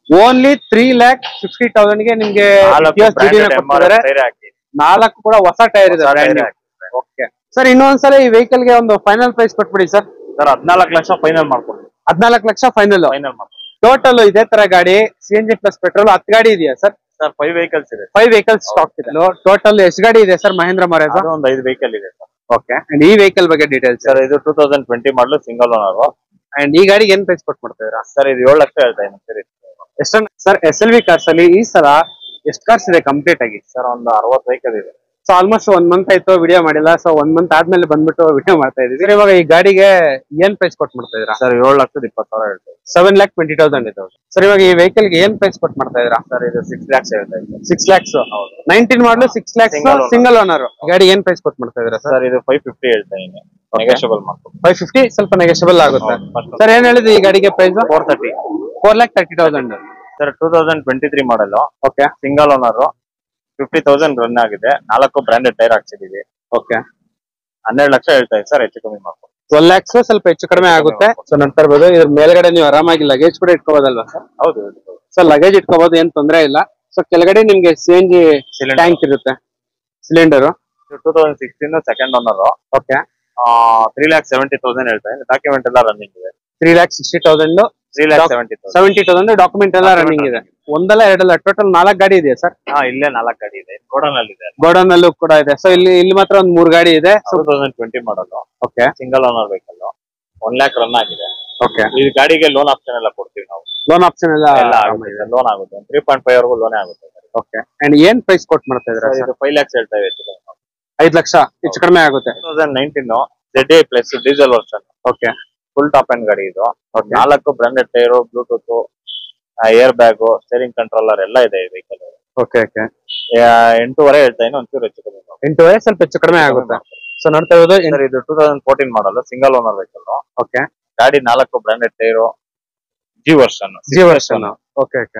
Only three lakh fifty thousand ಗೆ ನಿಮ್ಗೆ ನಾಲ್ಕು Etios GD ನ branded MRF ಕೊಡ್ತಿದ್ದಾರೆ ಟೈರ್ ಹಾಕಿ ನಾಲ್ಕು ಕೂಡ ಹೊಸ ಟೈರ್ ಇದೆ ಹೊಸ brand ಟೈರ್ new. ಹಾಕಿ ಓಕೆ ಸರ್ ಇನ್ನೊಂದ್ಸಲ ಈ ವೆಹಿಕಲ್ ಗೆ ಒಂದು ಫೈನಲ್ ಪ್ರೈಸ್ ಕೊಟ್ಬಿಡಿ ಸರ್ ಸರ್ ಹದಿನಾಲ್ಕು ಲಕ್ಷ ಫೈನಲ್ ಮಾಡ್ಕೊಡ್ತೀವಿ ಹದಿನಾಲ್ಕು ಲಕ್ಷ ಫೈನಲ್ ಫೈನಲ್ ಮಾಡ್ಕೊಡ್ತೀವಿ ಟೋಟಲ್ ಇದೇ ತರ ಗಾಡಿ C N G plus petrol ಹತ್ತು ಗಾಡಿ ಇದೆಯಾ ಸರ್ ಸರ್ ಫೈವ್ ವೆಹಿಕಲ್ಸ್ ಇದೆ ಫೈವ್ ವೆಹಿಕಲ್ ಸ್ಟಾಕ್ ಇದೆ ಟೋಟಲ್ ಎಷ್ಟು ಗಾಡಿ ಇದೆ ಸರ್ ಮಹೇಂದ್ರ ಮರೇಜ್ ಅದು ಒಂದು ಐದು ವೆಹಿಕಲ್ ಇದೆ ಸರ್ ಓಕೆ ಅಂಡ್ ಈ ವೆಹಿಕಲ್ ಬಗ್ಗೆ ಡೀಟೇಲ್ಸ್ ಸರ್ ಇದು two thousand twenty model single owner and ಈ ಗಾಡಿಗೆ ಏನ್ ಪ್ರೈಸ್ ಕೊಟ್ಟು ಮಾಡ್ತಾ ಇದ್ದೀರಾ ಸರ್ ಇದು ಏಳು ಲಕ್ಷ ಹೇಳ್ತಾ ಇದ್ದೀನಿ ಸರ್ ಎಷ್ಟು sir S L V cars ಅಲ್ಲಿ ಈ ಸಲ ಎಷ್ಟು ಕಾರ್ಸ್ ಇದೆ ಕಂಪ್ಲೀಟ್ ಆಗಿ ಸರ್ ಒಂದು ಅರವತ್ತು ವೆಹಿಕಲ್ ಇದೆ ಸೊ ಆಲ್ಮೋಸ್ಟ್ ಒನ್ ಮಂತ್ ಆಯ್ತು ವಿಡಿಯೋ ಮಾಡಿಲ್ಲ ಸೊ ಒನ್ ಮಂತ್ ಆದ್ಮೇಲೆ ಬಂದ್ಬಿಟ್ಟು ವಿಡಿಯೋ ಮಾಡ್ತಾ ಇದೀವಿ ಸರ್ ಇವಾಗ ಈ ಗಾಡಿಗೆ ಏನ್ ಪ್ರೈಸ್ ಕೊಟ್ಟು ಮಾಡ್ತಾ ಇದೀರಾ ಸರ್ ಏಳು ಲಕ್ಷದ ಇಪ್ಪತ್ತು ಸಾವಿರ ಹೇಳ್ತಾ ಇದ್ದೀನಿ ಸೆವೆನ್ ಲ್ಯಾಕ್ ಟ್ವೆಂಟಿ ತೌಸಂಡ್ ಇದೆ ಸರ್ ಇವಾಗ ಈ ವೆಹಿಕಲ್ ಗೆ ಏನ್ ಪ್ರೈಸ್ ಕೊಟ್ಟು ಮಾಡ್ತಾ ಇದೀರಾ ಸರ್ ಇದು ಸಿಕ್ಸ್ ಲ್ಯಾಕ್ಸ್ ಹೇಳ್ತಾ ಇದ್ದೀನಿ six lakhs nineteen model six lakhs Single owner. Single owner ಗಾಡಿ ಏನ್ ಪ್ರೈಸ್ ಕೊಟ್ಟು ಮಾಡ್ತಾ ಇದೀರಾ ಸರ್ ಸರ್ ಇದು ಫೈವ್ ಫಿಫ್ಟಿ ಹೇಳ್ತಾ ಇದ್ದೀನಿ ನೆಗೋಷಿಯಬಲ್ ಮಾಡ್ಕೊಡ್ತೀನಿ ಫೈವ್ ಫಿಫ್ಟಿ ಸ್ವಲ್ಪ ನೆಗೆಷಬಲ್ ಆಗುತ್ತೆ ಹೌದು, first. ಸರ್ ಏನ್ ಹೇಳಿದ್ರಿ ಈ ಗಾಡಿಗೆ price four thirty four lakh thirty thousand sir two thousand twenty three model okay single owner fifty thousand run ಆಗಿದೆ ನಾಲ್ಕು ಬ್ರಾಂಡೆಡ್ ಟೈರ್ ಹಾಕ್ಸಿದೀವಿ ಓಕೆ ಹನ್ನೆರಡು ಲಕ್ಷ ಹೇಳ್ತಾ ಇದ್ದೀನಿ ಸರ್ ಹೆಚ್ಚು ಕಮ್ಮಿ ಮಾಡ್ಕೊಂಡು ಟ್ವೆಲ್ ಲ್ಯಾಕ್ಸ್ ಸ್ವಲ್ಪ ಹೆಚ್ಚು ಕಡಿಮೆ ಆಗುತ್ತೆ ಸೊ ನಂತರ ಇರ್ಬೋದು ಇದ್ರ ಮೇಲ್ಗಡೆ ನೀವು ಆರಾಮಾಗಿ ಲಗೇಜ್ ಕೂಡ ಇಟ್ಕೋಬೋದಲ್ವಾ ಸರ್ ಹೌದು ಹೌದು ಹೌದು ಸೊ ಲಗೇಜ್ ಇಟ್ಕೋಬಹುದು ಏನ್ ತೊಂದರೆ ಇಲ್ಲ ಸೊ ಕೆಳಗಡೆ ನಿಮ್ಗೆ C N G Cylinder. Tank ಇರುತ್ತೆ cylinder two thousand sixteen second owner okay three lakh seventy thousand ಹೇಳ್ತಾ ಇದ್ದೀನಿ ಡಾಕ್ಯುಮೆಂಟ್ ಎಲ್ಲ ರನ್ನಿಂಗ್ ಇದೆ three lakh sixty thousand three lakh Doc- seventy thousand seventy thousand document ಎಲ್ಲ ರನ್ನಿಂಗ್ ಇದೆ ಒಂದಲ್ಲ ಎರಡಲ್ಲ ಟೋಟಲ್ ನಾಲ್ಕು ಗಾಡಿ ಇದೆ ಸರ್ ಹಾ ಇಲ್ಲೇ ನಾಲ್ಕು ಗಾಡಿ ಇದೆ ಗೋಡನ್ ಅಲ್ಲಿ ಇದೆ ಗೋಡನ್ ಅಲ್ಲೂ ಕೂಡ ಇದೆ ಸೊ ಇಲ್ಲಿ ಇಲ್ಲಿ ಮಾತ್ರ ಒಂದ್ ಮೂರ್ ಗಾಡಿ ಇದೆ two thousand twenty model okay single owner vehicle one lakh run ಆಗಿದೆ ಓಕೆ ಈ ಗಾಡಿಗೆ ಲೋನ್ ಆಪ್ಷನ್ ಎಲ್ಲ ಕೊಡ್ತೀವಿ ನಾವು ಲೋನ್ ಆಪ್ಷನ್ ಎಲ್ಲ ಎಲ್ಲ ಆಗುತ್ತೆ ಲೋನ್ ಆಗುತ್ತೆ ತ್ರೀ ಪಾಯಿಂಟ್ ಫೈವ್ ವರೆಗೂ ಲೋನೇ ಆಗುತ್ತೆ ಓಕೆ ಅಂಡ್ ಏನ್ ಪ್ರೈಸ್ ಕೊಟ್ ಮಾಡ್ತಾ ಇದ್ರ ಸರ್, ಇದು ಫೈವ್ ಲ್ಯಾಕ್ಸ್ ಹೇಳ್ತಾ ಇದ್ದೀವಿ ಐದ್ ಲಕ್ಷ ಹೆಚ್ಚು ಕಡಿಮೆ ಆಗುತ್ತೆ two thousand nineteen Z A plus diesel version okay full top and ಗಾಡಿ ಇದು ನಾಲ್ಕು branded tyre Bluetooth air bag steering controller ಎಲ್ಲ ಇದೆ ಈ ವೆಹಿಕಲ್ ಓಕೆ ಓಕೆ ಎಂಟೂವರೆ ಹೇಳ್ತಾ ಇದ್ದೀನಿ ಒಂಚೂರು ಹೆಚ್ಚು ಕಮ್ಮಿ ಮಾಡಿ. ಎಂಟೂವರೆ ಸ್ವಲ್ಪ ಹೆಚ್ಚು ಕಡಿಮೆ ಆಗುತ್ತೆ ಸೊ ನೋಡ್ತಾ ಇರೋದು ಸರ್ ಇದು two thousand fourteen model single owner vehicle okay ಗಾಡಿ ನಾಲ್ಕು branded tyre G version G version okay okay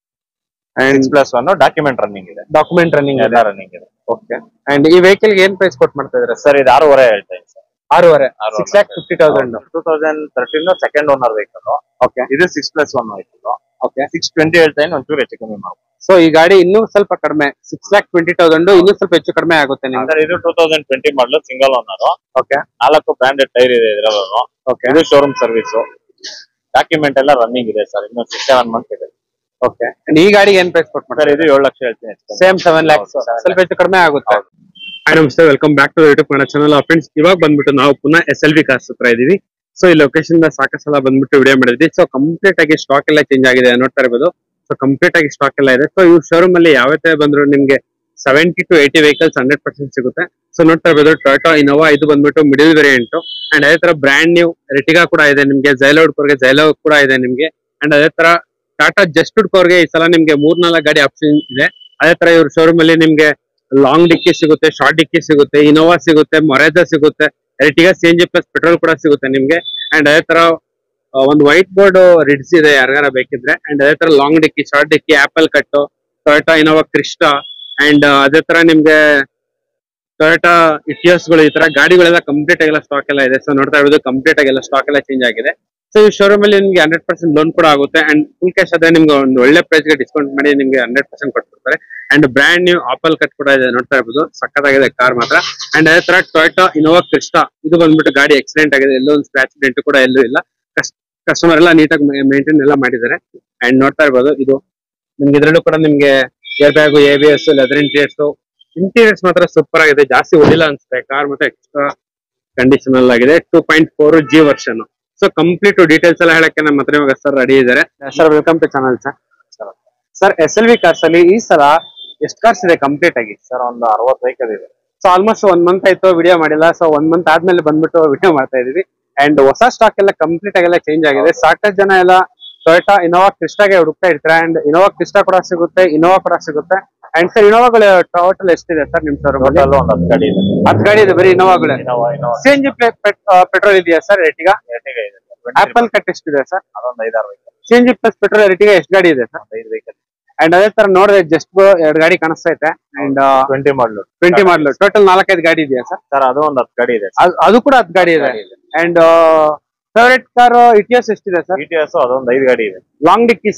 and six plus one document running ಇದೆ ಡಾಕ್ಯುಮೆಂಟ್ ರನ್ನಿಂಗ್ ಎಲ್ಲ ರನ್ನಿಂಗ್ ಇದೆ ಓಕೆ ಅಂಡ್ ಈ ವೆಹಿಕಲ್ ಏನ್ ಪ್ರೈಸ್ ಕೊಟ್ ಮಾಡ್ತಾ ಇದ್ರ ಸರ್ ಇದು ಆರೂವರೆ ಹೇಳ್ತಾ ಇದ್ದೀನಿ ಸರ್ ಆರೂವರೆ ಆರೂವರೆ. Six lakh fifty thousand two thousand thirteen second owner vehicle okay ಇದು six plus one vehicle okay six twenty ಹೇಳ್ತಾ ಇದ್ದೀನಿ ಒಂಚೂರು ಹೆಚ್ಚು ಕಮ್ಮಿ ಮಾಡ್ಬೋದು ಸೊ ಈ ಗಾಡಿ ಇನ್ನೂ ಸ್ವಲ್ಪ ಕಡಿಮೆ ಸಿಕ್ಸ್ ಲ್ಯಾಕ್ ಟ್ವೆಂಟಿ ತೌಸಂಡ್ ಇನ್ನೂ ಸ್ವಲ್ಪ ಹೆಚ್ಚು ಕಡಿಮೆ ಆಗುತ್ತೆ ನಿಮ್ಗೆ ಸರ್ ಇದು two thousand twenty model single owner okay ನಾಲ್ಕು ಬ್ರಾಂಡೆಡ್ ಟೈರ್ ಇದೆ ಇದ್ರಲ್ಲೂ ಓಕೆ ಇದು ಶೋರೂಮ್ ಸರ್ವಿಸ್ ಡಾಕ್ಯುಮೆಂಟ್ ಎಲ್ಲ ರನ್ನಿಂಗ್ ಇದೆ ಸರ್ ಇನ್ನು ಸಿಕ್ಸ್ ಸೆವೆನ್ ಮಂತ್ ಇದೆ ಓಕೆ ಈ ಗಾಡಿಗೆ ಏನ್ ಪ್ರೈಸ್ ಕೊಟ್ ಸರ್ ಮಾಡ್ತಾರೆ ಇದು ಏಳು ಲಕ್ಷ ಹೇಳ್ತೀನಿ ಹೆಚ್ಚು ಕಮ್ಮಿ. ಸೇಮ್ ಸೆವೆನ್ ಲ್ಯಾಕ್ಸ್ ಹೌದು, seven ಸ್ವಲ್ಪ ಹೆಚ್ಚು ಕಡಿಮೆ ಆಗುತ್ತೆ ಹೌದು. ಹಾಯ್ ನಮಸ್ತೆ welcome back to YouTube Kannada channel friends ಇವಾಗ ಬಂದ್ಬಿಟ್ಟು ನಾವು ಪುನಃ ಎಸ್ ಎಲ್ ವಿ ಕಾರ್ಸ್ ಹತ್ರ ಇದೀವಿ ಸೊ ಈ ಲೊಕೇಶನ್ ಸಾಕಷ್ಟು ಸಲ ಬಂದ್ಬಿಟ್ಟು ವಿಡಿಯೋ ಮಾಡಿದ್ವಿ ಸೊ ಕಂಪ್ಲೀಟ್ ಆಗಿ ಸ್ಟಾಕ್ ಎಲ್ಲ ಚೇಂಜ್ ಆಗಿದೆ ನೋಡ್ತಾ ಇರ್ಬೋದು ಸೊ ಕಂಪ್ಲೀಟ್ ಆಗಿ ಸ್ಟಾಕ್ ಎಲ್ಲ ಇದೆ ಸೊ ಈ ಶೋರೂಮ್ ಅಲ್ಲಿ ಯಾವತ್ತೇ ಬಂದ್ರು ನಿಮ್ಗೆ seventy to eighty vehicles hundred percent ಸಿಗುತ್ತೆ ಸೊ ನೋಡ್ತಾ ಇರ್ಬೋದು ಟೊಯೋಟೋ ಇನೋವಾ ಇದು ಬಂದ್ಬಿಟ್ಟು ಮಿಡಿಲ್ ವೇರಿಯಂಟ್ ಅಂಡ್ ಅದೇ ತರ ಬ್ರ್ಯಾಂಡ್ ನ್ಯೂ ರೆಟಿಗಾ ಕೂಡ ಇದೆ ನಿಮ್ಗೆ ಜೈಲೋಡ್ ಕೋರ್ಗೆ ಜೈಲೋ ಕೂಡ ಇದೆ ನಿಮ್ಗೆ ಅಂಡ್ ಅದೇ ತರ ಟಾಟಾ ಜಸ್ಟ್ ಕೋರ್ಗೆ ಈ ಸಲ ನಿಮ್ಗೆ ಮೂರ್ನಾಲ್ಕು ಗಾಡಿ ಆಪ್ಷನ್ ಇದೆ ಅದೇ ತರ ಇವ್ರ ಶೋರೂಮ್ ಅಲ್ಲಿ ನಿಮ್ಗೆ ಲಾಂಗ್ ಡಿಕ್ಕಿ ಸಿಗುತ್ತೆ ಶಾರ್ಟ್ ಡಿಕ್ಕಿ ಸಿಗುತ್ತೆ ಇನೋವಾ ಸಿಗುತ್ತೆ ಮೊರೆಜಾ ಸಿಗುತ್ತೆ Ertiga C N G plus petrol ಕೂಡ ಸಿಗುತ್ತೆ ನಿಮ್ಗೆ ಅಂಡ್ ಅದೇ ತರ ಆ, ಒಂದು ವೈಟ್ ಬೋರ್ಡ್ ರಿಡ್ಸ್ ಇದೆ ಯಾರಿಗಾರ ಬೇಕಿದ್ರೆ ಅಂಡ್ ಅದೇ ತರ ಲಾಂಗ್ ಡಿಕ್ಕಿ ಶಾರ್ಟ್ ಡಿಕ್ಕಿ ಆಪಲ್ ಕಟ್ಟು ಟೊಯೋಟಾ ಇನೋವಾ ಕ್ರಿಸ್ಟಾ ಅಂಡ್ ಅದೇ ತರ ನಿಮ್ಗೆ ಟೊಯೋಟಾ ಇಟಿಯೋಸ್ ಗಳು ಈ ತರ ಗಾಡಿಗಳೆಲ್ಲ ಕಂಪ್ಲೀಟ್ ಆಗೆಲ್ಲ ಸ್ಟಾಕ್ ಎಲ್ಲ ಇದೆ ಸೊ ನೋಡ್ತಾ ಇರೋದು ಕಂಪ್ಲೀಟ್ ಆಗೆಲ್ಲ ಸ್ಟಾಕ್ ಎಲ್ಲ ಚೇಂಜ್ ಆಗಿದೆ ಸೊ ಈ ಶೋರೂಮ್ ಅಲ್ಲಿ ನಿಮ್ಗೆ ಹಂಡ್ರೆಡ್ ಪರ್ಸೆಂಟ್ ಲೋನ್ ಕೂಡ ಆಗುತ್ತೆ ಅಂಡ್ ಫುಲ್ ಕ್ಯಾಶ್ ಆದ್ರೆ ನಿಮ್ಗೆ ಒಂದು ಒಳ್ಳೆ ಪ್ರೈಸ್ ಗೆ ಡಿಸ್ಕೌಂಟ್ ಮಾಡಿ ನಿಮ್ಗೆ ಹಂಡ್ರೆಡ್ ಪರ್ಸೆಂಟ್ ಕೊಟ್ಬಿಡ್ತಾರೆ and brand new apple cut ಕೂಡ ಇದೆ ನೋಡ್ತಾ ಇರ್ಬೋದು ಸಕ್ಕತ್ತಾಗಿದೆ ಕಾರ್ ಮಾತ್ರ ಅಂಡ್ ಅದೇ ತರ ಟೊಯೋಟಾ ಇನೋವಾ ಕ್ರಿಸ್ಟಾ ಇದು ಬಂದ್ಬಿಟ್ಟು ಗಾಡಿ ಆಕ್ಸಿಡೆಂಟ್ ಆಗಿದೆ ಎಲ್ಲೋ ಒಂದು ಸ್ಕ್ರಾಚ್ ಡೆಂಟ್ ಕೂಡ ಎಲ್ಲೂ ಇಲ್ಲ ಕಸ್ಟಮರ್ ಎಲ್ಲ ನೀಟಾಗಿ ಮೇಂಟೈನ್ ಎಲ್ಲ ಮಾಡಿದ್ದಾರೆ ಅಂಡ್ ನೋಡ್ತಾ ಇರ್ಬೋದು ಇದು ನಿಮ್ಗೆ ಇದ್ರಲ್ಲೂ ಕೂಡ ನಿಮ್ಗೆ air bag A B S leather interiors interiors ಮಾತ್ರ ಸೂಪರ್ ಆಗಿದೆ ಜಾಸ್ತಿ ಹೊಡಿಲ್ಲ ಅನ್ಸುತ್ತೆ ಕಾರ್ ಮತ್ತೆ ಎಕ್ಸ್ಟ್ರಾ ಕಂಡೀಷನ್ ಆಗಿದೆ two point four G version so complete details ಎಲ್ಲ ಹೇಳಕ್ಕೆ ನಮ್ಮ ಹತ್ರ ಇವಾಗ ಸರ್ ರೆಡಿ ಇದ್ದಾರೆ sir welcome to channel sir sir S L V cars ಅಲ್ಲಿ ಈ ಸಲ ಎಷ್ಟು ಕಾರ್ಸ್ ಇದೆ ಕಂಪ್ಲೀಟ್ ಆಗಿ ಸರ್ ಒಂದು ಅರವತ್ತು ವೆಹಿಕಲ್ ಇದೆ ಸೊ ಆಲ್ಮೋಸ್ಟ್ ಒನ್ ಮಂತ್ ಆಯ್ತು ವಿಡಿಯೋ ಮಾಡಿಲ್ಲ ಸೊ ಒನ್ ಮಂತ್ ಆದ್ಮೇಲೆ ಬಂದ್ಬಿಟ್ಟು ವಿಡಿಯೋ ಮಾಡ್ತಾ ಇದೀವಿ ಅಂಡ್ ಹೊಸ ಸ್ಟಾಕ್ ಎಲ್ಲ ಕಂಪ್ಲೀಟ್ ಆಗೆಲ್ಲ ಚೇಂಜ್ ಆಗಿದೆ ಸಾಕಷ್ಟು ಜನ ಎಲ್ಲ ಟೊಯೋಟಾ ಇನೋವಾ ಕ್ರಿಸ್ಟಾಗೆ ಹುಡುಕ್ತಾ ಇರ್ತಾರೆ ಅಂಡ್ ಇನೋವಾ ಕ್ರಿಸ್ಟಾ ಕೂಡ ಸಿಗುತ್ತೆ ಇನೋವಾ ಕೂಡ ಸಿಗುತ್ತೆ ಅಂಡ್ ಸರ್ ಇನೋವಾಗಳು ಟೋಟಲ್ ಎಷ್ಟಿದೆ ಸರ್ ನಿಮ್ ಶೋರೂಮ್ ಅಲ್ಲಿ ಟೋಟಲ್ ಒಂದು ಹತ್ತು ಗಾಡಿ ಇದೆ ಹತ್ತು ಗಾಡಿ ಇದೆ ಬರೀ ಇನೋವಾಗಳೇ Innova Innova C N G petrol ಇದೆಯಾ ಸರ್ ರೆಟಿಗಾ Ertiga ಇದೆ ಆಪಲ್ ಕಟ್ ಎಷ್ಟಿದೆ ಸರ್ ಅದೊಂದು ಐದಾರು vehicle C N G plus petrol Ertiga ಎಷ್ಟು ಗಾಡಿ ಇದೆ ಸರ್ ಒಂದು ಐದು ವೆಹಿಕಲ್ ಅಂಡ್ ಅದೇ ತರ ನೋಡಿದ್ರೆ ಜಸ್ಟ್ ಎರಡು ಗಾಡಿ ಕಾಣಿಸ್ತಾ ಐತೆ and twenty model twenty model total ನಾಲ್ಕೈದು ಗಾಡಿ ಇದೆಯಾ ಸರ್ ಸರ್ ಅದು ಒಂದು ಹತ್ತು ಗಾಡಿ ಇದೆ ಅದ್- ಅದು ಕೂಡ ಹತ್ತು ಗಾಡಿ ಇದೆ ಅಂಡ್ ಫೇವರೇಟ್ ಕಾರ್ ಇಟಿಎಸ್ ಎಷ್ಟಿದೆ ಸರ್ ಇ ಟಿ ಎಸ್ ಅದೊಂದು ಐದು ಗಾಡಿ ಇದೆ ಲಾಂಗ್ ಡಿಕ್ಕಿ ಸರ್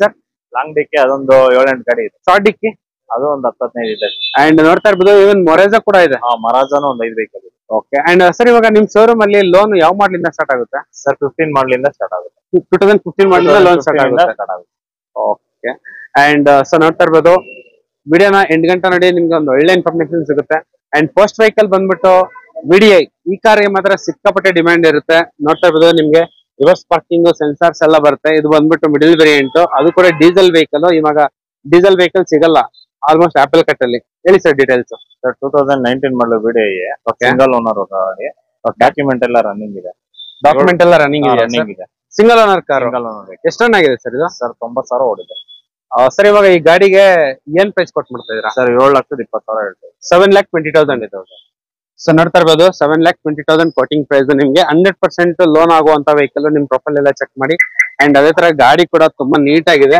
ಲಾಂಗ್ ಡಿಕ್ಕಿ ಅದೊಂದು ಏಳೆಂಟು ಗಾಡಿ ಇದೆ ಶಾರ್ಟ್ ಡಿಕ್ಕಿ ಅದು ಒಂದು ಹತ್ತು ಹದಿನೈದು ಇದೆ ಅಂಡ್ ನೋಡ್ತಾ ಇರ್ಬೋದು ಇವನ್ ಮೊರೇಜಾ ಕೂಡ ಇದೆ ಆ ಮರಾಜಾನು ಒಂದು ಐದು ವೆಹಿಕಲ್ ಇದೆ ಓಕೆ ಅಂಡ್ ಸರ್ ಇವಾಗ ನಿಮ್ ಶೋರೂಮ್ ಅಲ್ಲಿ ಲೋನ್ ಯಾವ ಮಾಡ್ಲಿಂದ ಸ್ಟಾರ್ಟ್ ಆಗುತ್ತೆ ಸರ್ ಫಿಫ್ಟೀನ್ ಮಾಡ್ಲಿಂದ ಸ್ಟಾರ್ಟ್ ಆಗುತ್ತೆ ಟೂ ತೌಸಂಡ್ ಫಿಫ್ಟೀನ್ ಮಾಡ್ಲಿಂದ ಲೋನ್ ಸ್ಟಾರ್ಟ್ 15 ಇಂದ ಆಗುತ್ತೆ start ಆಗುತ್ತೆ ಓಕೆ ಅಂಡ್ ಸೊ ನೋಡ್ತಾ ಇರ್ಬೋದು ವಿಡಿಯೋನ ಎಂಟು ಗಂಟೆ ನೋಡಿ ನಿಮ್ಗೆ ಒಂದು ಒಳ್ಳೆ ಇನ್ಫಾರ್ಮೇಶನ್ ಸಿಗುತ್ತೆ ಅಂಡ್ ಫಸ್ಟ್ ವೆಹಿಕಲ್ ಬಂದ್ಬಿಟ್ಟು ವಿಡಿಐ ಈ ಕಾರ್ಗೆ ಮಾತ್ರ ಸಿಕ್ಕಾಪಟ್ಟೆ ಡಿಮ್ಯಾಂಡ್ ಇರುತ್ತೆ ನೋಡ್ತಾ ಇರ್ಬೋದು ನಿಮ್ಗೆ ರಿವರ್ಸ್ ಪಾರ್ಕಿಂಗ್ ಸೆನ್ಸಾರ್ಸ್ ಎಲ್ಲ ಬರುತ್ತೆ ಇದು ಬಂದ್ಬಿಟ್ಟು ಮಿಡಿಲ್ ವೇರಿಯಂಟ್ ಅದು ಕೂಡ ಡೀಸೆಲ್ ವೆಹಿಕಲ್ ಇವಾಗ ಡೀಸೆಲ್ ವೆಹಿಕಲ್ ಸಿಗಲ್ಲ ಆಲ್ಮೋಸ್ಟ್ ಆಪಲ್ ಕಟ್ ಅಲ್ಲಿ ಹೇಳಿ sir details sir two thousand nineteen model ಬಿಡಿ ಓಕೆ ಸಿಂಗಲ್ ಓನರ್ ಗಾಡಿ ಡಾಕ್ಯುಮೆಂಟ್ ಎಲ್ಲ ರನ್ನಿಂಗ್ ಇದೆ ಡಾಕ್ಯುಮೆಂಟ್ ಎಲ್ಲ ರನ್ನಿಂಗ್ ಇದೆ ರನ್ನಿಂಗ್ ಇದೆ single owner car single owner ಎಷ್ಟು ರನ್ ಆಗಿದೆ ಸರ್ ಇದು ಸರ್ ತೊಂಬತ್ತು ಸಾವಿರ ಓಡಿದೆ ಸರ್ ಇವಾಗ ಈ ಗಾಡಿಗೆ ಏನ್ ಪ್ರೈಸ್ ಕೊಟ್ಟು ಮಾಡ್ತಾ ಇದೀರಾ ಸರ್ ಏಳು ಲಕ್ಷದ ಇಪ್ಪತ್ತು ಸಾವಿರ ಹೇಳ್ತೀವಿ ಸೆವೆನ್ ಲ್ಯಾಕ್ ಟ್ವೆಂಟಿ ತೌಸಂಡ್ ಇದೆ ಸೊ ನೋಡ್ತಾ ಇರ್ಬೋದು seven lakh twenty thousand quoting price ನಿಮ್ಗೆ ಹಂಡ್ರೆಡ್ ಪರ್ಸೆಂಟ್ ಲೋನ್ ಆಗುವಂತ ವೆಹಿಕಲ್ ನಿಮ್ ಪ್ರೊಫೈಲ್ ಎಲ್ಲ ಚೆಕ್ ಮಾಡಿ ಅಂಡ್ ಅದೇ ತರ ಗಾಡಿ ಕೂಡ ತುಂಬಾ ನೀಟ್ ಆಗಿದೆ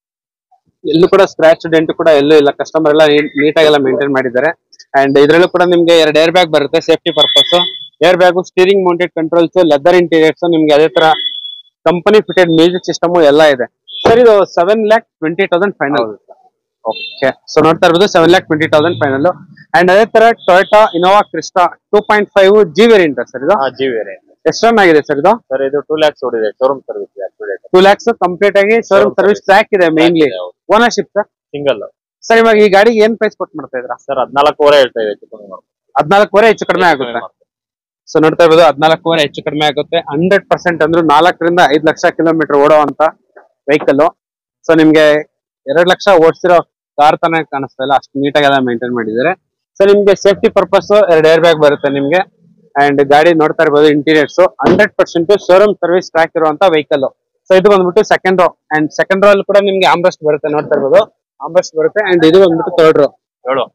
ಎಲ್ಲೂ ಕೂಡ ಸ್ಕ್ರಾಚ್ ಡೆಂಟ್ ಕೂಡ ಎಲ್ಲೂ ಇಲ್ಲ ಕಸ್ಟಮರ್ ಎಲ್ಲ ನೀಟ್ ಆಗೆಲ್ಲ ಮೇಂಟೈನ್ ಮಾಡಿದ್ದಾರೆ ಅಂಡ್ ಇದ್ರಲ್ಲೂ ಕೂಡ ನಿಮ್ಗೆ ಎರಡು ಏರ್ ಬ್ಯಾಗ್ ಬರುತ್ತೆ safety purpose air bag steering mounted controls leather interiors ನಿಮ್ಗೆ ಅದೇ ತರ ಕಂಪನಿ ಫಿಟೆಡ್ ಮ್ಯೂಸಿಕ್ ಸಿಸ್ಟಮ್ ಎಲ್ಲ ಇದೆ ಸರ್ ಇದು seven lakh twenty thousand final okay so ನೋಡ್ತಾ ಇರ್ಬೋದು seven lakh twenty thousand final and ಅದೇ ತರ Toyota Innova Crysta two point five G variant sir ಇದು ಹಾ ಜಿ ವೇರಿಯಂಟ್ ಎಷ್ಟು ರನ್ ಆಗಿದೆ ಸರ್ ಇದು ಸರ್ ಇದು ಟೂ ಲ್ಯಾಕ್ಸ್ ಓಡಿದೆ showroom service actually two lakhs complete ಆಗಿ showroom Showroom service service. Track ಇದೆ mainly ownership sir single sir ಇವಾಗ ಈ ಗಾಡಿಗೆ ಏನ್ ಪ್ರೈಸ್ ಕೊಟ್ಟು ಮಾಡ್ತಾ ಇದ್ರ ಸರ್ ಹದಿನಾಲ್ಕೂವರೆ ಹೇಳ್ತಾ ಇದೆ ಹೆಚ್ಚು ಕಮ್ಮಿ ಮಾಡ್ಕೊಂಡು. ಹದಿನಾಲ್ಕುವರೆ ಹೆಚ್ಚು ಕಡಿಮೆ ಆಗುತ್ತೆ ಸೊ ನೋಡ್ತಾ ಇರ್ಬೋದು ಹದಿನಾಲ್ಕುವರೆ ಹೆಚ್ಚು ಕಡಿಮೆ ಆಗುತ್ತೆ ಹಂಡ್ರೆಡ್ ಪರ್ಸೆಂಟ್ ಅಂದ್ರೆ ನಾಲ್ಕರಿಂದ ಐದು ಲಕ್ಷ ಕಿಲೋಮೀಟರ್ ಓಡುವಂತ ವೆಹಿಕಲ್ ಸೊ ನಿಮ್ಗೆ ಎರಡ್ ಲಕ್ಷ ಓಡಿಸಿರೋ ಕಾರ್ ತಾನೇ ಕಾಣಿಸ್ತಾ ಇಲ್ಲ ಅಷ್ಟು ನೀಟಾಗಿ ಎಲ್ಲ ಮೇಂಟೈನ್ ಮಾಡಿದ್ದಾರೆ ಸೊ ನಿಮ್ಗೆ ಸೇಫ್ಟಿ ಪರ್ಪಸ್ ಎರಡು ಏರ್ ಬ್ಯಾಗ್ ಬರುತ್ತೆ ನಿಮ್ಗೆ ಅಂಡ್ ಗಾಡಿ ನೋಡ್ತಾ ಇರ್ಬೋದು interiors hundred percent showroom service track ಇರುವಂತ ವೆಹಿಕಲ್ ಸೊ ಇದು ಬಂದ್ಬಿಟ್ಟು second row and second row ಅಲ್ಲಿ ಕೂಡ ನಿಮ್ಗೆ ಆಂಬ್ರೆಸ್ಟ್ ಬರುತ್ತೆ ನೋಡ್ತಾ ಇರ್ಬೋದು ಆಂಬ್ರೆಸ್ಟ್ ಬರುತ್ತೆ ಅಂಡ್ ಇದು ಬಂದ್ಬಿಟ್ಟು ಥರ್ಡ್ ರೋ ಹೇಳು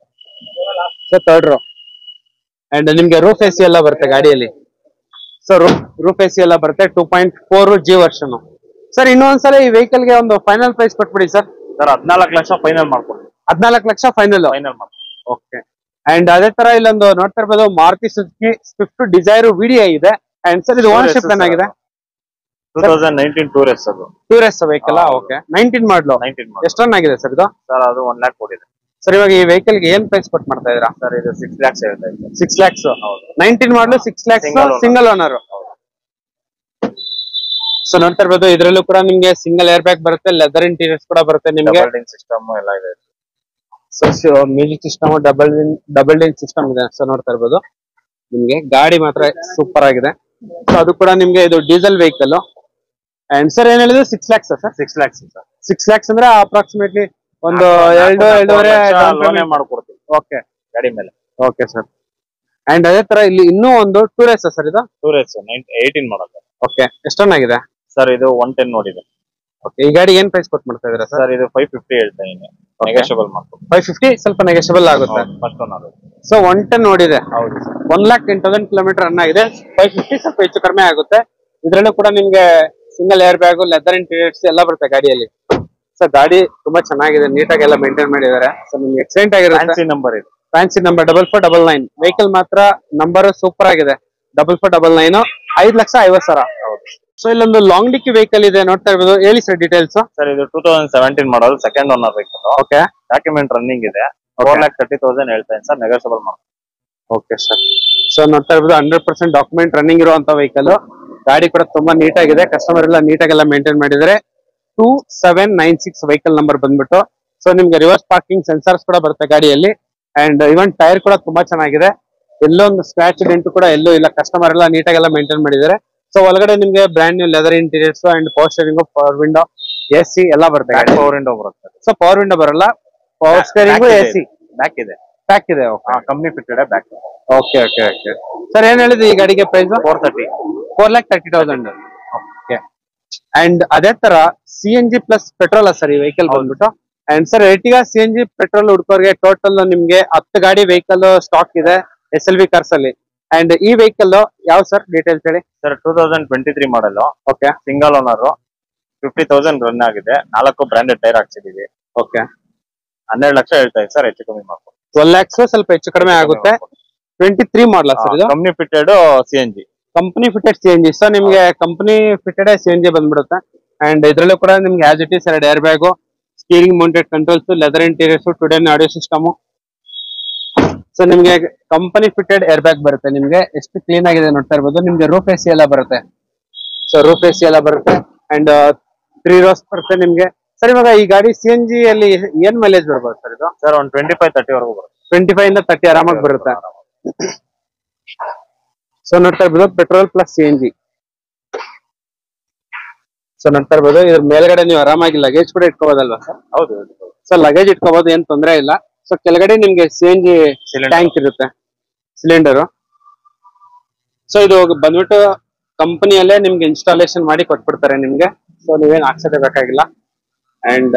ಸೊ ಥರ್ಡ್ ರೋ ಅಂಡ್ ನಿಮ್ಗೆ ರೂಫ್ ಎ ಸಿ ಎಲ್ಲ ಬರುತ್ತೆ ಗಾಡಿಯಲ್ಲಿ ಸೊ ರೂಫ್ ಎ ಸಿ ಎಲ್ಲ ಬರುತ್ತೆ two point four G version sir ಇನ್ನೊಂದ್ಸಲ ಈ vehicle ಗೆ ಒಂದು ಫೈನಲ್ ಪ್ರೈಸ್ ಕೊಟ್ಬಿಡಿ ಸರ್ ಸರ್ ಹದಿನಾಲ್ಕು ಲಕ್ಷ ಫೈನಲ್ ಮಾಡ್ಕೊಂಡು ಹದಿನಾಲ್ಕು ಲಕ್ಷ ಫೈನಲ್ ಫೈನಲ್ ಮಾಡ್ಕೊಂಡು ಓಕೆ ಅಂಡ್ ಅದೇ ತರ ಇಲ್ಲೊಂದು ನೋಡ್ತಾ ಇರ್ಬೋದು Maruti Suzuki Swift Dzire video ಇದೆ ಅಂಡ್ ಸರ್ ಇದು ಓನರ್ಶಿಪ್ ಏನಾಗಿದೆ two thousand nineteen tour S ಅದು ಟೂರಿಸ್ಟ್ ವೆಹಿಕಲ್ ಹೌದು. ಓಕೆ ನೈನ್ಟೀನ್ ಮಾಡ್ಲು ನೈನ್ಟೀನ್ ಎಷ್ಟು ರನ್ ಆಗಿದೆ ಸರ್ ಇದು ಸರ್ ಅದು ಒನ್ ಲ್ಯಾಕ್ ಓಡಿದೆ ಸರ್ ಇವಾಗ ಈ vehicle ಗೆ ಏನ್ ಪ್ರೈಸ್ ಕೊಟ್ಟು ಮಾಡ್ತಾ ಇದೀರಾ ಸರ್ ಇದು ಸಿಕ್ಸ್ ಲ್ಯಾಕ್ಸ್ ಹೇಳ್ತಾ ಇದ್ದೆ ಸಿಕ್ಸ್ ಲ್ಯಾಕ್ಸ್ ಹೌದು nineteen model six lakhs Single owner. Single owner so ನೋಡ್ತಾ ಇರ್ಬೋದು ಇದ್ರಲ್ಲೂ ಕೂಡ ನಿಮ್ಗೆ ಸಿಂಗಲ್ ಏರ್ ಬ್ಯಾಗ್ ಬರುತ್ತೆ ಲೆದರ್ ಇಂಟೀರಿಯರ್ಸ್ ಕೂಡ ಬರುತ್ತೆ ನಿಮ್ಗೆ ಡಬಲ್ ಸಿಸ್ಟಮ್ ಎಲ್ಲ ಇದೆ music system double double DIN system ಇದೆ ಸೊ ನೋಡ್ತಾ ಇರ್ಬೋದು ನಿಮ್ಗೆ ಗಾಡಿ ಮಾತ್ರ ಸೂಪರ್ ಆಗಿದೆ ಸೊ ಅದು ಕೂಡ ನಿಮ್ಗೆ ಇದು ಡೀಸೆಲ್ ವೆಹಿಕಲ್ ಅಂಡ್ ಸರ್ ಏನ್ ಹೇಳಿದ್ರು six lakhs sir six lakhs sir six lakhs ಅಂದ್ರೆ ಅಪ್ರಾಕ್ಸಿಮೇಟ್ಲಿ ಒಂದು ಎರಡು ಎರಡೂವರೆ ಲೋನೇ ಮಾಡ್ಕೊಡ್ತೀವಿ ಓಕೆ ಗಾಡಿ ಮೇಲೆ ಓಕೆ ಸರ್ ಅಂಡ್ ಅದೇ ತರ ಇಲ್ಲಿ ಇನ್ನೂ ಒಂದು ಟೂರೇಸ್ ಸರ್ ಇದು tour S nine eighteen model okay ಎಷ್ಟೊನ್ನಾಗಿದೆ ಸರ್ ಇದು ಒನ್ ಟೆನ್ ನೋಡಿದೆ ಓಕೆ ಈ ಗಾಡಿ ಏನ್ ಪ್ರೈಸ್ ಕೊಟ್ಟು ಮಾಡ್ತಾ ಇದ್ದೀರಾ ಸರ್ ಸರ್ ಇದು ಫೈವ್ ಫಿಫ್ಟಿ ಹೇಳ್ತಾ ಇದೀನಿ ನೆಗೋಷಿಯಬಲ್ ಮಾಡ್ಕೊಂಡು ಫೈವ್ ಫಿಫ್ಟಿ ಸ್ವಲ್ಪ ನೆಗೆಷಬಲ್ ಆಗುತ್ತೆ ಫಸ್ಟ್ ಒನ್ ಅದು ಸೊ ಒನ್ ಟೆನ್ ನೋಡಿದೆ ಹೌದು sir one lakh ten thousand kilometre run ಆಗಿದೆ ಫೈವ್ ಫಿಫ್ಟಿ ಸ್ವಲ್ಪ ಹೆಚ್ಚು ಕಡಿಮೆ ಆಗುತ್ತೆ ಇದ್ರಲ್ಲೂ ಕೂಡ ನಿಮ್ಗೆ single air bag leather interiors ಎಲ್ಲ ಬರುತ್ತೆ ಗಾಡಿಯಲ್ಲಿ ಸೊ ಗಾಡಿ ತುಂಬಾ ಚೆನ್ನಾಗಿದೆ ನೀಟಾಗಿ ಎಲ್ಲ ಮೇಂಟೈನ್ ಮಾಡಿದ್ದಾರೆ ಸೊ ನಿಮ್ಗೆ ಎಕ್ಸಲೆಂಟ್ ಆಗಿರುತ್ತೆ ಫ್ಯಾನ್ಸಿ ನಂಬರ್ ಇದು fancy number double four double nine vehicle ಮಾತ್ರ ನಂಬರ್ ಸೂಪರ್ ಆಗಿದೆ ಡಬಲ್ ಫೋರ್ ಡಬಲ್ ನೈನ್ ಐದ್ ಲಕ್ಷ ಐವತ್ ಸಾವಿರ ಹೌದು ಸೊ ಇಲ್ಲೊಂದು ಲಾಂಗ್ ಡಿಕ್ಕಿ ವೆಹಿಕಲ್ ಇದೆ ನೋಡ್ತಾ ಇರ್ಬೋದು ಹೇಳಿ ಸರ್ ಡೀಟೇಲ್ಸ್ ಸರ್ ಇದು two thousand seventeen model second one vehicle okay document running ಇದೆ ಫೋರ್ ಲ್ಯಾಕ್ ತರ್ಟಿ ತೌಸಂಡ್ ಹೇಳ್ತಾ ಇದ್ದೀನಿ ಸರ್ ನೆಗೋಷಿಯಬಲ್ ಮಾಡ್ಕೊಂಡು ಓಕೆ ಸರ್ ಸೊ ನೋಡ್ತಾ ಇರ್ಬೋದು ಹಂಡ್ರೆಡ್ ಪರ್ಸೆಂಟ್ ಡಾಕ್ಯುಮೆಂಟ್ ರನ್ನಿಂಗ್ ಇರುವಂತ ವೆಹಿಕಲ್ ಗಾಡಿ ಕೂಡ ತುಂಬಾ ನೀಟ್ ಆಗಿದೆ ಕಸ್ಟಮರ್ ಎಲ್ಲ ನೀಟಾಗಿ ಎಲ್ಲ ಮೇಂಟೈನ್ ಮಾಡಿದ್ದಾರೆ two seven nine six vehicle number ಬಂದ್ಬಿಟ್ಟು ಸೊ ನಿಮ್ಗೆ ರಿವರ್ಸ್ ಪಾರ್ಕಿಂಗ್ ಸೆನ್ಸರ್ಸ್ ಕೂಡ ಬರುತ್ತೆ ಗಾಡಿಯಲ್ಲಿ ಅಂಡ್ ಇವನ್ ಟೈರ್ ಕೂಡ ತುಂಬಾ ಚೆನ್ನಾಗಿದೆ ಎಲ್ಲೋ ಒಂದು ಸ್ಕ್ರಾಚ್ ಡೆಂಟ್ ಕೂಡ ಎಲ್ಲೂ ಇಲ್ಲ ಕಸ್ಟಮರ್ ಎಲ್ಲ ನೀಟಾಗಿ ಎಲ್ಲ ಮೇಂಟೈನ್ ಮಾಡಿದ್ದಾರೆ ಸೊ ಒಳಗಡೆ ನಿಮ್ಗೆ brand new leather interiors and power steering power window A C ಎಲ್ಲ ಬರುತ್ತೆ ಬ್ಯಾಕ್ ಗಾಡಿ ಪವರ್ ವಿಂಡೋ ಬರುತ್ತೆ ಸೊ ಪವರ್ ವಿಂಡೋ ಬರಲ್ಲ power steering A C back ಇದೆ ಪ್ಯಾಕ್ ಇದೆ company fitted back okay okay okay sir ಏನ್ ಹೇಳಿದ್ರಿ ಈ ಗಾಡಿಗೆ price four thirty four lakh thirty thousand okay and ಅದೇ ತರ C N G plus petrol sir ಈ ವೆಹಿಕಲ್ ಬಂದ್ಬಿಟ್ಟು and sir Ertiga C N G petrol ಹುಡ್ಕೋರ್ಗೆ ಟೋಟಲ್ ನಿಮ್ಗೆ ಹತ್ತು ಗಾಡಿ ವೆಹಿಕಲ್ ಸ್ಟಾಕ್ ಇದೆ ಎಸ್ ಎಲ್ ವಿ ಕಾರ್ಸ್ ಅಲ್ಲಿ ಅಂಡ್ ಈ ವೆಹಿಕಲ್ ಯಾವ ಸರ್ ಡೀಟೇಲ್ಸ್ ಹೇಳಿ sir two thousand twenty three model okay single owner fifty thousand run ಆಗಿದೆ ನಾಲ್ಕು ಬ್ರಾಂಡೆಡ್ ಟೈರ್ ಹಾಕ್ಸಿದೀವಿ ಓಕೆ ಹನ್ನೆರಡು ಲಕ್ಷ ಹೇಳ್ತಾ ಇದ್ದೀನಿ ಸರ್ ಹೆಚ್ಚು ಕಮ್ಮಿ ಮಾಡ್ಕೊಂಡು ಟ್ವೆಲ್ ಲ್ಯಾಕ್ಸ್ ಸ್ವಲ್ಪ ಹೆಚ್ಚು ಕಡಿಮೆ ಆಗುತ್ತೆ ಟ್ವೆಂಟಿ ತ್ರೀ ಮಾಡಲ ಸರ್ ಇದು company fitted C N G company fitted C N G so ನಿಮ್ಗೆ company fitted C N G ಬಂದ್ಬಿಡುತ್ತೆ ಅಂಡ್ ಇದ್ರಲ್ಲೂ ಕೂಡ ನಿಮ್ಗೆ ಆಸ್ ಇಟ್ ಇಸ್ ಎರಡು air bag steering mounted controls leather interiors two DIN audio system so ನಿಮ್ಗೆ company fitted air bag ಬರುತ್ತೆ ನಿಮ್ಗೆ ಎಷ್ಟು ಕ್ಲೀನ್ ಆಗಿದೆ ನೋಡ್ತಾ ಇರ್ಬೋದು ನಿಮ್ಗೆ ರೂಫ್ ಎಸಿ ಎಲ್ಲ ಬರುತ್ತೆ ಸೊ ರೂಫ್ ಎಸಿ ಎಲ್ಲ ಬರುತ್ತೆ ಅಂಡ್ ತ್ರೀ ರೋಸ್ ಬರುತ್ತೆ ನಿಮ್ಗೆ ಸರ್ ಇವಾಗ ಈ ಗಾಡಿ ಸಿ ಎನ್ ಜಿ ಅಲ್ಲಿ ಏನ್ ಮೈಲೇಜ್ ಬರ್ಬೋದು ಸರ್ ಇದು ಸರ್ ಒಂದು ಟ್ವೆಂಟಿ ಫೈವ್ ತರ್ಟಿ ವರೆಗೂ ಬರುತ್ತೆ ಟ್ವೆಂಟಿ ಫೈವ್ ಇಂದ ತರ್ಟಿ ಆರಾಮಾಗಿ ಬರುತ್ತೆ ಸೊ ನೋಡ್ತಾ ಇರ್ಬೋದು petrol plus C N G so ನೋಡ್ತಾ ಇರ್ಬೋದು ಇದ್ರ ಮೇಲ್ಗಡೆ ನೀವು ಆರಾಮಾಗಿ ಲಗೇಜ್ ಕೂಡ ಇಟ್ಕೋಬೋದಲ್ವಾ ಸರ್ ಹೌದು ಹೌದು, ಹೌದು. ಸೊ ಲಗೇಜ್ ಇಟ್ಕೋಬಹುದು ಏನ್ ತೊಂದರೆ ಇಲ್ಲ ಸೊ ಕೆಳಗಡೆ ನಿಮ್ಗೆ C N G Cylinder. Tank ಇರುತ್ತೆ ಸಿಲಿಂಡರ್ ಸೊ ಇದು ಬಂದ್ಬಿಟ್ಟು ಕಂಪನಿಯಲ್ಲೇ ನಿಮ್ಗೆ ಇನ್ಸ್ಟಾಲೇಷನ್ ಮಾಡಿ ಕೊಟ್ಬಿಡ್ತಾರೆ ನಿಮ್ಗೆ ಸೊ ನೀವೇನ್ ಹಾಕ್ಸೋದೇ ಬೇಕಾಗಿಲ್ಲ ಅಂಡ್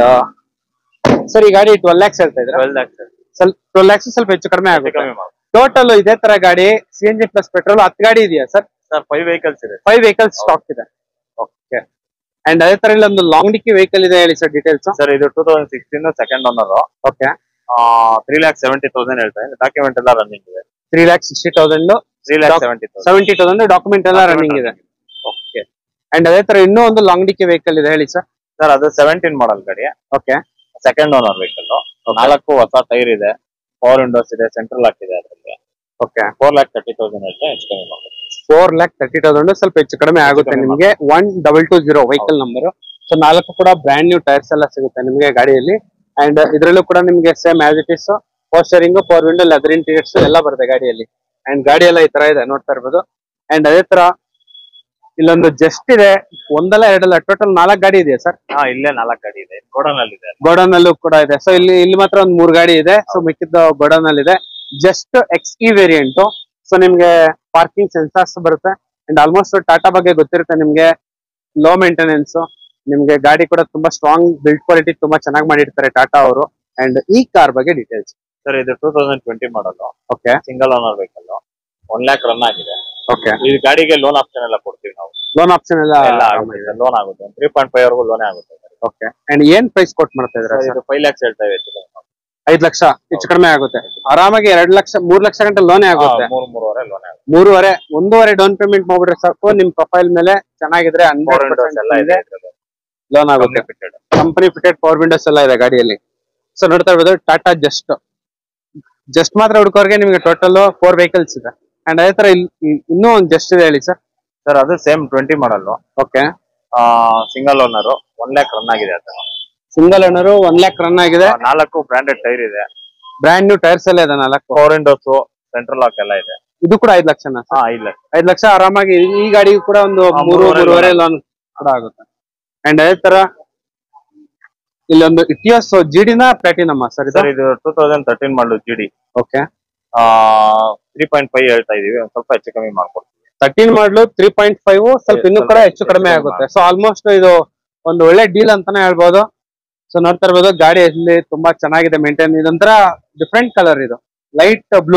ಸರ್ ಈ ಗಾಡಿ ಟ್ವೆಲ್ ಲ್ಯಾಕ್ಸ್ ಹೇಳ್ತಾ ಇದ್ರೆ 12 lakhs sir. ಸ್ವಲ್ಪ ಟ್ವೆಲ್ ಲ್ಯಾಕ್ಸ್ ಸ್ವಲ್ಪ ಹೆಚ್ಚು ಕಡಿಮೆ ಹೆಚ್ಚು ಆಗುತ್ತೆ ಕಮ್ಮಿ ಮಾಡಿ ಟೋಟಲ್ ಇದೇ ತರ ಗಾಡಿ C N G plus petrol ಹತ್ತು ಗಾಡಿ ಇದೆಯಾ ಸರ್ ಸರ್ ಫೈವ್ ವೆಹಿಕಲ್ಸ್ ಇದೆ ಫೈವ್ ವೆಹಿಕಲ್ಸ್ ಸ್ಟಾಕ್ ಇದೆ ಓಕೆ ಅಂಡ್ ಅದೇ ತರ ಇಲ್ಲಿ ಒಂದು ಲಾಂಗ್ ಡಿಕ್ಕಿ ವೆಹಿಕಲ್ ಇದೆ ಹೇಳಿ ಸರ್ ಡೀಟೇಲ್ಸ್ ಸರ್ ಇದು two thousand sixteen second owner okay three lakh seventy thousand ಹೇಳ್ತಾ ಇದೆ ಡಾಕ್ಯುಮೆಂಟ್ ಎಲ್ಲ ರನ್ನಿಂಗ್ ಇದೆ three lakh sixty thousand three lakh Doc- seventy thousand seventy thousand document ಎಲ್ಲ ರನ್ನಿಂಗ್ ಇದೆ ಓಕೆ ಅಂಡ್ ಅದೇ ತರ ಇನ್ನೂ ಒಂದು ಲಾಂಗ್ ಡಿಕ್ಕಿ ವೆಹಿಕಲ್ ಇದೆ ಹೇಳಿ ಸರ್ ಸರ್ ಅದು ಸೆವೆಂಟೀನ್ ಮಾಡಲ್ ಗಾಡಿ ಓಕೆ ಸೆಕೆಂಡ್ ಓನರ್ ವೆಹಿಕಲ್ ನಾಲ್ಕು ಹೊಸ ಟೈರ್ ಇದೆ ಪವರ್ ವಿಂಡೋಸ್ ಇದೆ ಸೆಂಟ್ರಲ್ ಲಾಕ್ ಇದೆ ಅದರಲ್ಲಿ okay four lakh thirty thousand ಹೇಳ್ತಾ ಹೆಚ್ಚು ಕಮ್ಮಿ ಮಾಡ್ಬೋದು ಫೋರ್ ಲ್ಯಾಕ್ ತರ್ಟಿ ತೌಸಂಡ್ ಸ್ವಲ್ಪ ಹೆಚ್ಚು ಕಡಿಮೆ ಆಗುತ್ತೆ ಕಡಿಮೆ ನಿಮಗೆ one double two zero vehicle number so ನಾಲ್ಕು ಕೂಡ ಬ್ರ್ಯಾಂಡ್ ನ್ಯೂ ಟೈರ್ಸ್ ಎಲ್ಲ ಸಿಗುತ್ತೆ ನಿಮಗೆ ಗಾಡಿಯಲ್ಲಿ ಅಂಡ್ ಇದರಲ್ಲೂ ಕೂಡ ನಿಮಗೆ same as it is power steering four window leather interiors ಎಲ್ಲ ಬರುತ್ತೆ ಗಾಡಿಯಲ್ಲಿ ಅಂಡ್ ಗಾಡಿ ಎಲ್ಲ ಈ ತರ ಇದೆ ನೋಡ್ತಾ ಇರ್ಬೋದು ಅಂಡ್ ಅದೇ ತರ ಇಲ್ಲೊಂದು ಜಸ್ಟ್ ಇದೆ ಒಂದಲ್ಲ ಎರಡಲ್ಲ ಟೋಟಲ್ ನಾಲ್ಕು ಗಾಡಿ ಇದೆಯಾ ಸರ್ ಹಾ ಇಲ್ಲೇ ನಾಲ್ಕು ಗಾಡಿ ಇದೆ ಗೋಡನ್ ಅಲ್ಲಿ ಇದೆ ಗೋಡನ್ ಅಲ್ಲೂ ಕೂಡ ಇದೆ ಸೊ ಇಲ್ಲಿ ಇಲ್ಲಿ ಮಾತ್ರ ಒಂದ್ ಮೂರ್ ಗಾಡಿ ಇದೆ ಸೊ ಮಿಕ್ಕಿದ್ದು ಗೋಡನ್ ಅಲ್ಲಿ ಇದೆ just X E variant so ನಿಮ್ಗೆ ಪಾರ್ಕಿಂಗ್ ಸೆನ್ಸಾರ್ಸ್ ಬರುತ್ತೆ ಅಂಡ್ ಆಲ್ಮೋಸ್ಟ್ ಟಾಟಾ ಬಗ್ಗೆ ಗೊತ್ತಿರುತ್ತೆ ನಿಮ್ಗೆ ಲೋ ಮೇಂಟೆನೆನ್ಸ್ ನಿಮ್ಗೆ ಗಾಡಿ ಕೂಡ ತುಂಬಾ ಸ್ಟ್ರಾಂಗ್ ಬಿಲ್ಡ್ ಕ್ವಾಲಿಟಿ ತುಂಬಾ ಚೆನ್ನಾಗಿ ಮಾಡಿರ್ತಾರೆ ಟಾಟಾ ಅವರು ಅಂಡ್ ಈ ಕಾರ್ ಬಗ್ಗೆ ಡೀಟೇಲ್ಸ್ ಸರ್ ಇದು two thousand twenty model okay single owner vehicle one lakh run ಆಗಿದೆ ಓಕೆ ಈ ಗಾಡಿಗೆ ಲೋನ್ ಆಪ್ಷನ್ ಎಲ್ಲ ಕೊಡ್ತೀವಿ ನಾವು ಲೋನ್ ಆಪ್ಷನ್ ಎಲ್ಲ ಎಲ್ಲ ಆಗುತ್ತೆ ಲೋನ್ ಆಗುತ್ತೆ ತ್ರೀ ಪಾಯಿಂಟ್ ಫೈವ್ ವರೆಗೂ ಲೋನೇ ಆಗುತ್ತೆ ಓಕೆ ಅಂಡ್ ಏನ್ ಪ್ರೈಸ್ ಕೊಟ್ ಮಾಡ್ತಾ ಇದ್ರ ಸರ್, ಇದು ಫೈವ್ ಲ್ಯಾಕ್ಸ್ ಹೇಳ್ತಾ ಇದ್ದೀವಿ ಐದ್ ಲಕ್ಷ ಹೆಚ್ಚು ಕಡಿಮೆ ಆಗುತ್ತೆ ಆರಾಮಾಗಿ ಎರಡ್ ಲಕ್ಷ ಮೂರ್ ಲಕ್ಷ ಗಂಟೆ ಲೋನೇ ಆಗುತ್ತೆ ಮೂರು ಮೂರುವರೆ ಲೋನೇ ಆಗುತ್ತೆ ಮೂರುವರೆ ಒಂದೂವರೆ ಡೌನ್ ಪೇಮೆಂಟ್ ಮಾಡ್ಬಿಟ್ರೆ ಸಾಕು ನಿಮ್ ಪ್ರೊಫೈಲ್ ಮೇಲೆ ಚೆನ್ನಾಗಿದ್ರೆ ಫೋರ್ ವಿಂಡೋಸ್ ಎಲ್ಲ ಇದೆ ಲೋನ್ ಆಗುತ್ತೆ fitted company fitted power windows ಎಲ್ಲ ಇದೆ ಗಾಡಿಯಲ್ಲಿ ಸೊ ನೋಡ್ತಾ ಇರ್ಬೋದು ಟಾಟಾ ಜಸ್ಟ್ ಜಸ್ಟ್ ಮಾತ್ರ ಹುಡುಕೋರ್ಗೆ ನಿಮಗೆ ಟೋಟಲ್ ಫೋರ್ ವೆಹಿಕಲ್ಸ್ ಇದೆ ಅಂಡ್ ಅದೇ ತರ ಇಲ್- ಇ- ಇನ್ನೂ ಒಂದು ಜಸ್ಟ್ ಇದೆ ಹೇಳಿ ಸರ್ ಸರ್ ಅದು same twenty model okay single owner one lakh run ಆಗಿದೆ ಅದು single owner one lakh run ಆಗಿದೆ ಆ, ನಾಲ್ಕು ಬ್ರಾಂಡೆಡ್ ಟೈರ್ ಇದೆ ಬ್ರ್ಯಾಂಡ್ ನ್ಯೂ ಟೈರ್ಸ್ ಎಲ್ಲ ಇದೆ ನಾಲ್ಕು ಫೋರ್ ವಿಂಡೋಸ್ ಸೆಂಟ್ರಲ್ ಲಾಕ್ ಎಲ್ಲ ಇದೆ ಇದು ಕೂಡ ಐದ್ ಲಕ್ಷನ ಹಾ ಇಲ್ಲ ಐದ್ ಲಕ್ಷ ಆರಾಮಾಗಿ ಈ ಗಾಡಿಗೂ ಕೂಡ ಒಂದು ಹಾ, ಮೂರು ಮೂರುವರೆ ಮೂರುವರೆ loan ಲೋನ್ ಕೂಡ ಆಗುತ್ತೆ ಅಂಡ್ ಅದೇ ತರ ಇಲ್ಲೊಂದು ಇಟಿಯೋಸ್ ಜಿಡಿನ ಪ್ಲಾಟಿನಮ್ಮ ಸರ್ ಸರ್ ಇದು two thousand thirteen model G D okay three point five ಹೇಳ್ತಾ ಇದೀವಿ ಒಂದ್ ಸ್ವಲ್ಪ ಹೆಚ್ಚು ಕಮ್ಮಿ ಮಾಡ್ಕೊಡ್ತೀವಿ thirteen model three point five ಸ್ವಲ್ಪ ಇನ್ನೂ ಸ್ವಲ್ಪ ಕೂಡ ಹೆಚ್ಚು ಹೆಚ್ಚು ಕಡಿಮೆ ಕಡಿಮೆ ಆಗುತ್ತೆ ಸೊ ಆಲ್ಮೋಸ್ಟ್ ಇದು ಒಂದು ಒಳ್ಳೆ ಡೀಲ್ ಅಂತಾನೆ ಹೇಳ್ಬೋದು ಸೊ ನೋಡ್ತಾ ಇರ್ಬೋದು ಗಾಡಿ ಇಲ್ಲಿ ತುಂಬಾ ಚೆನ್ನಾಗಿದೆ ಮೇಂಟೈನ್ ಇದೊಂಥರ ಡಿಫ್ರೆಂಟ್ ಕಲರ್ ಇದು ಲೈಟ್ ಬ್ಲೂ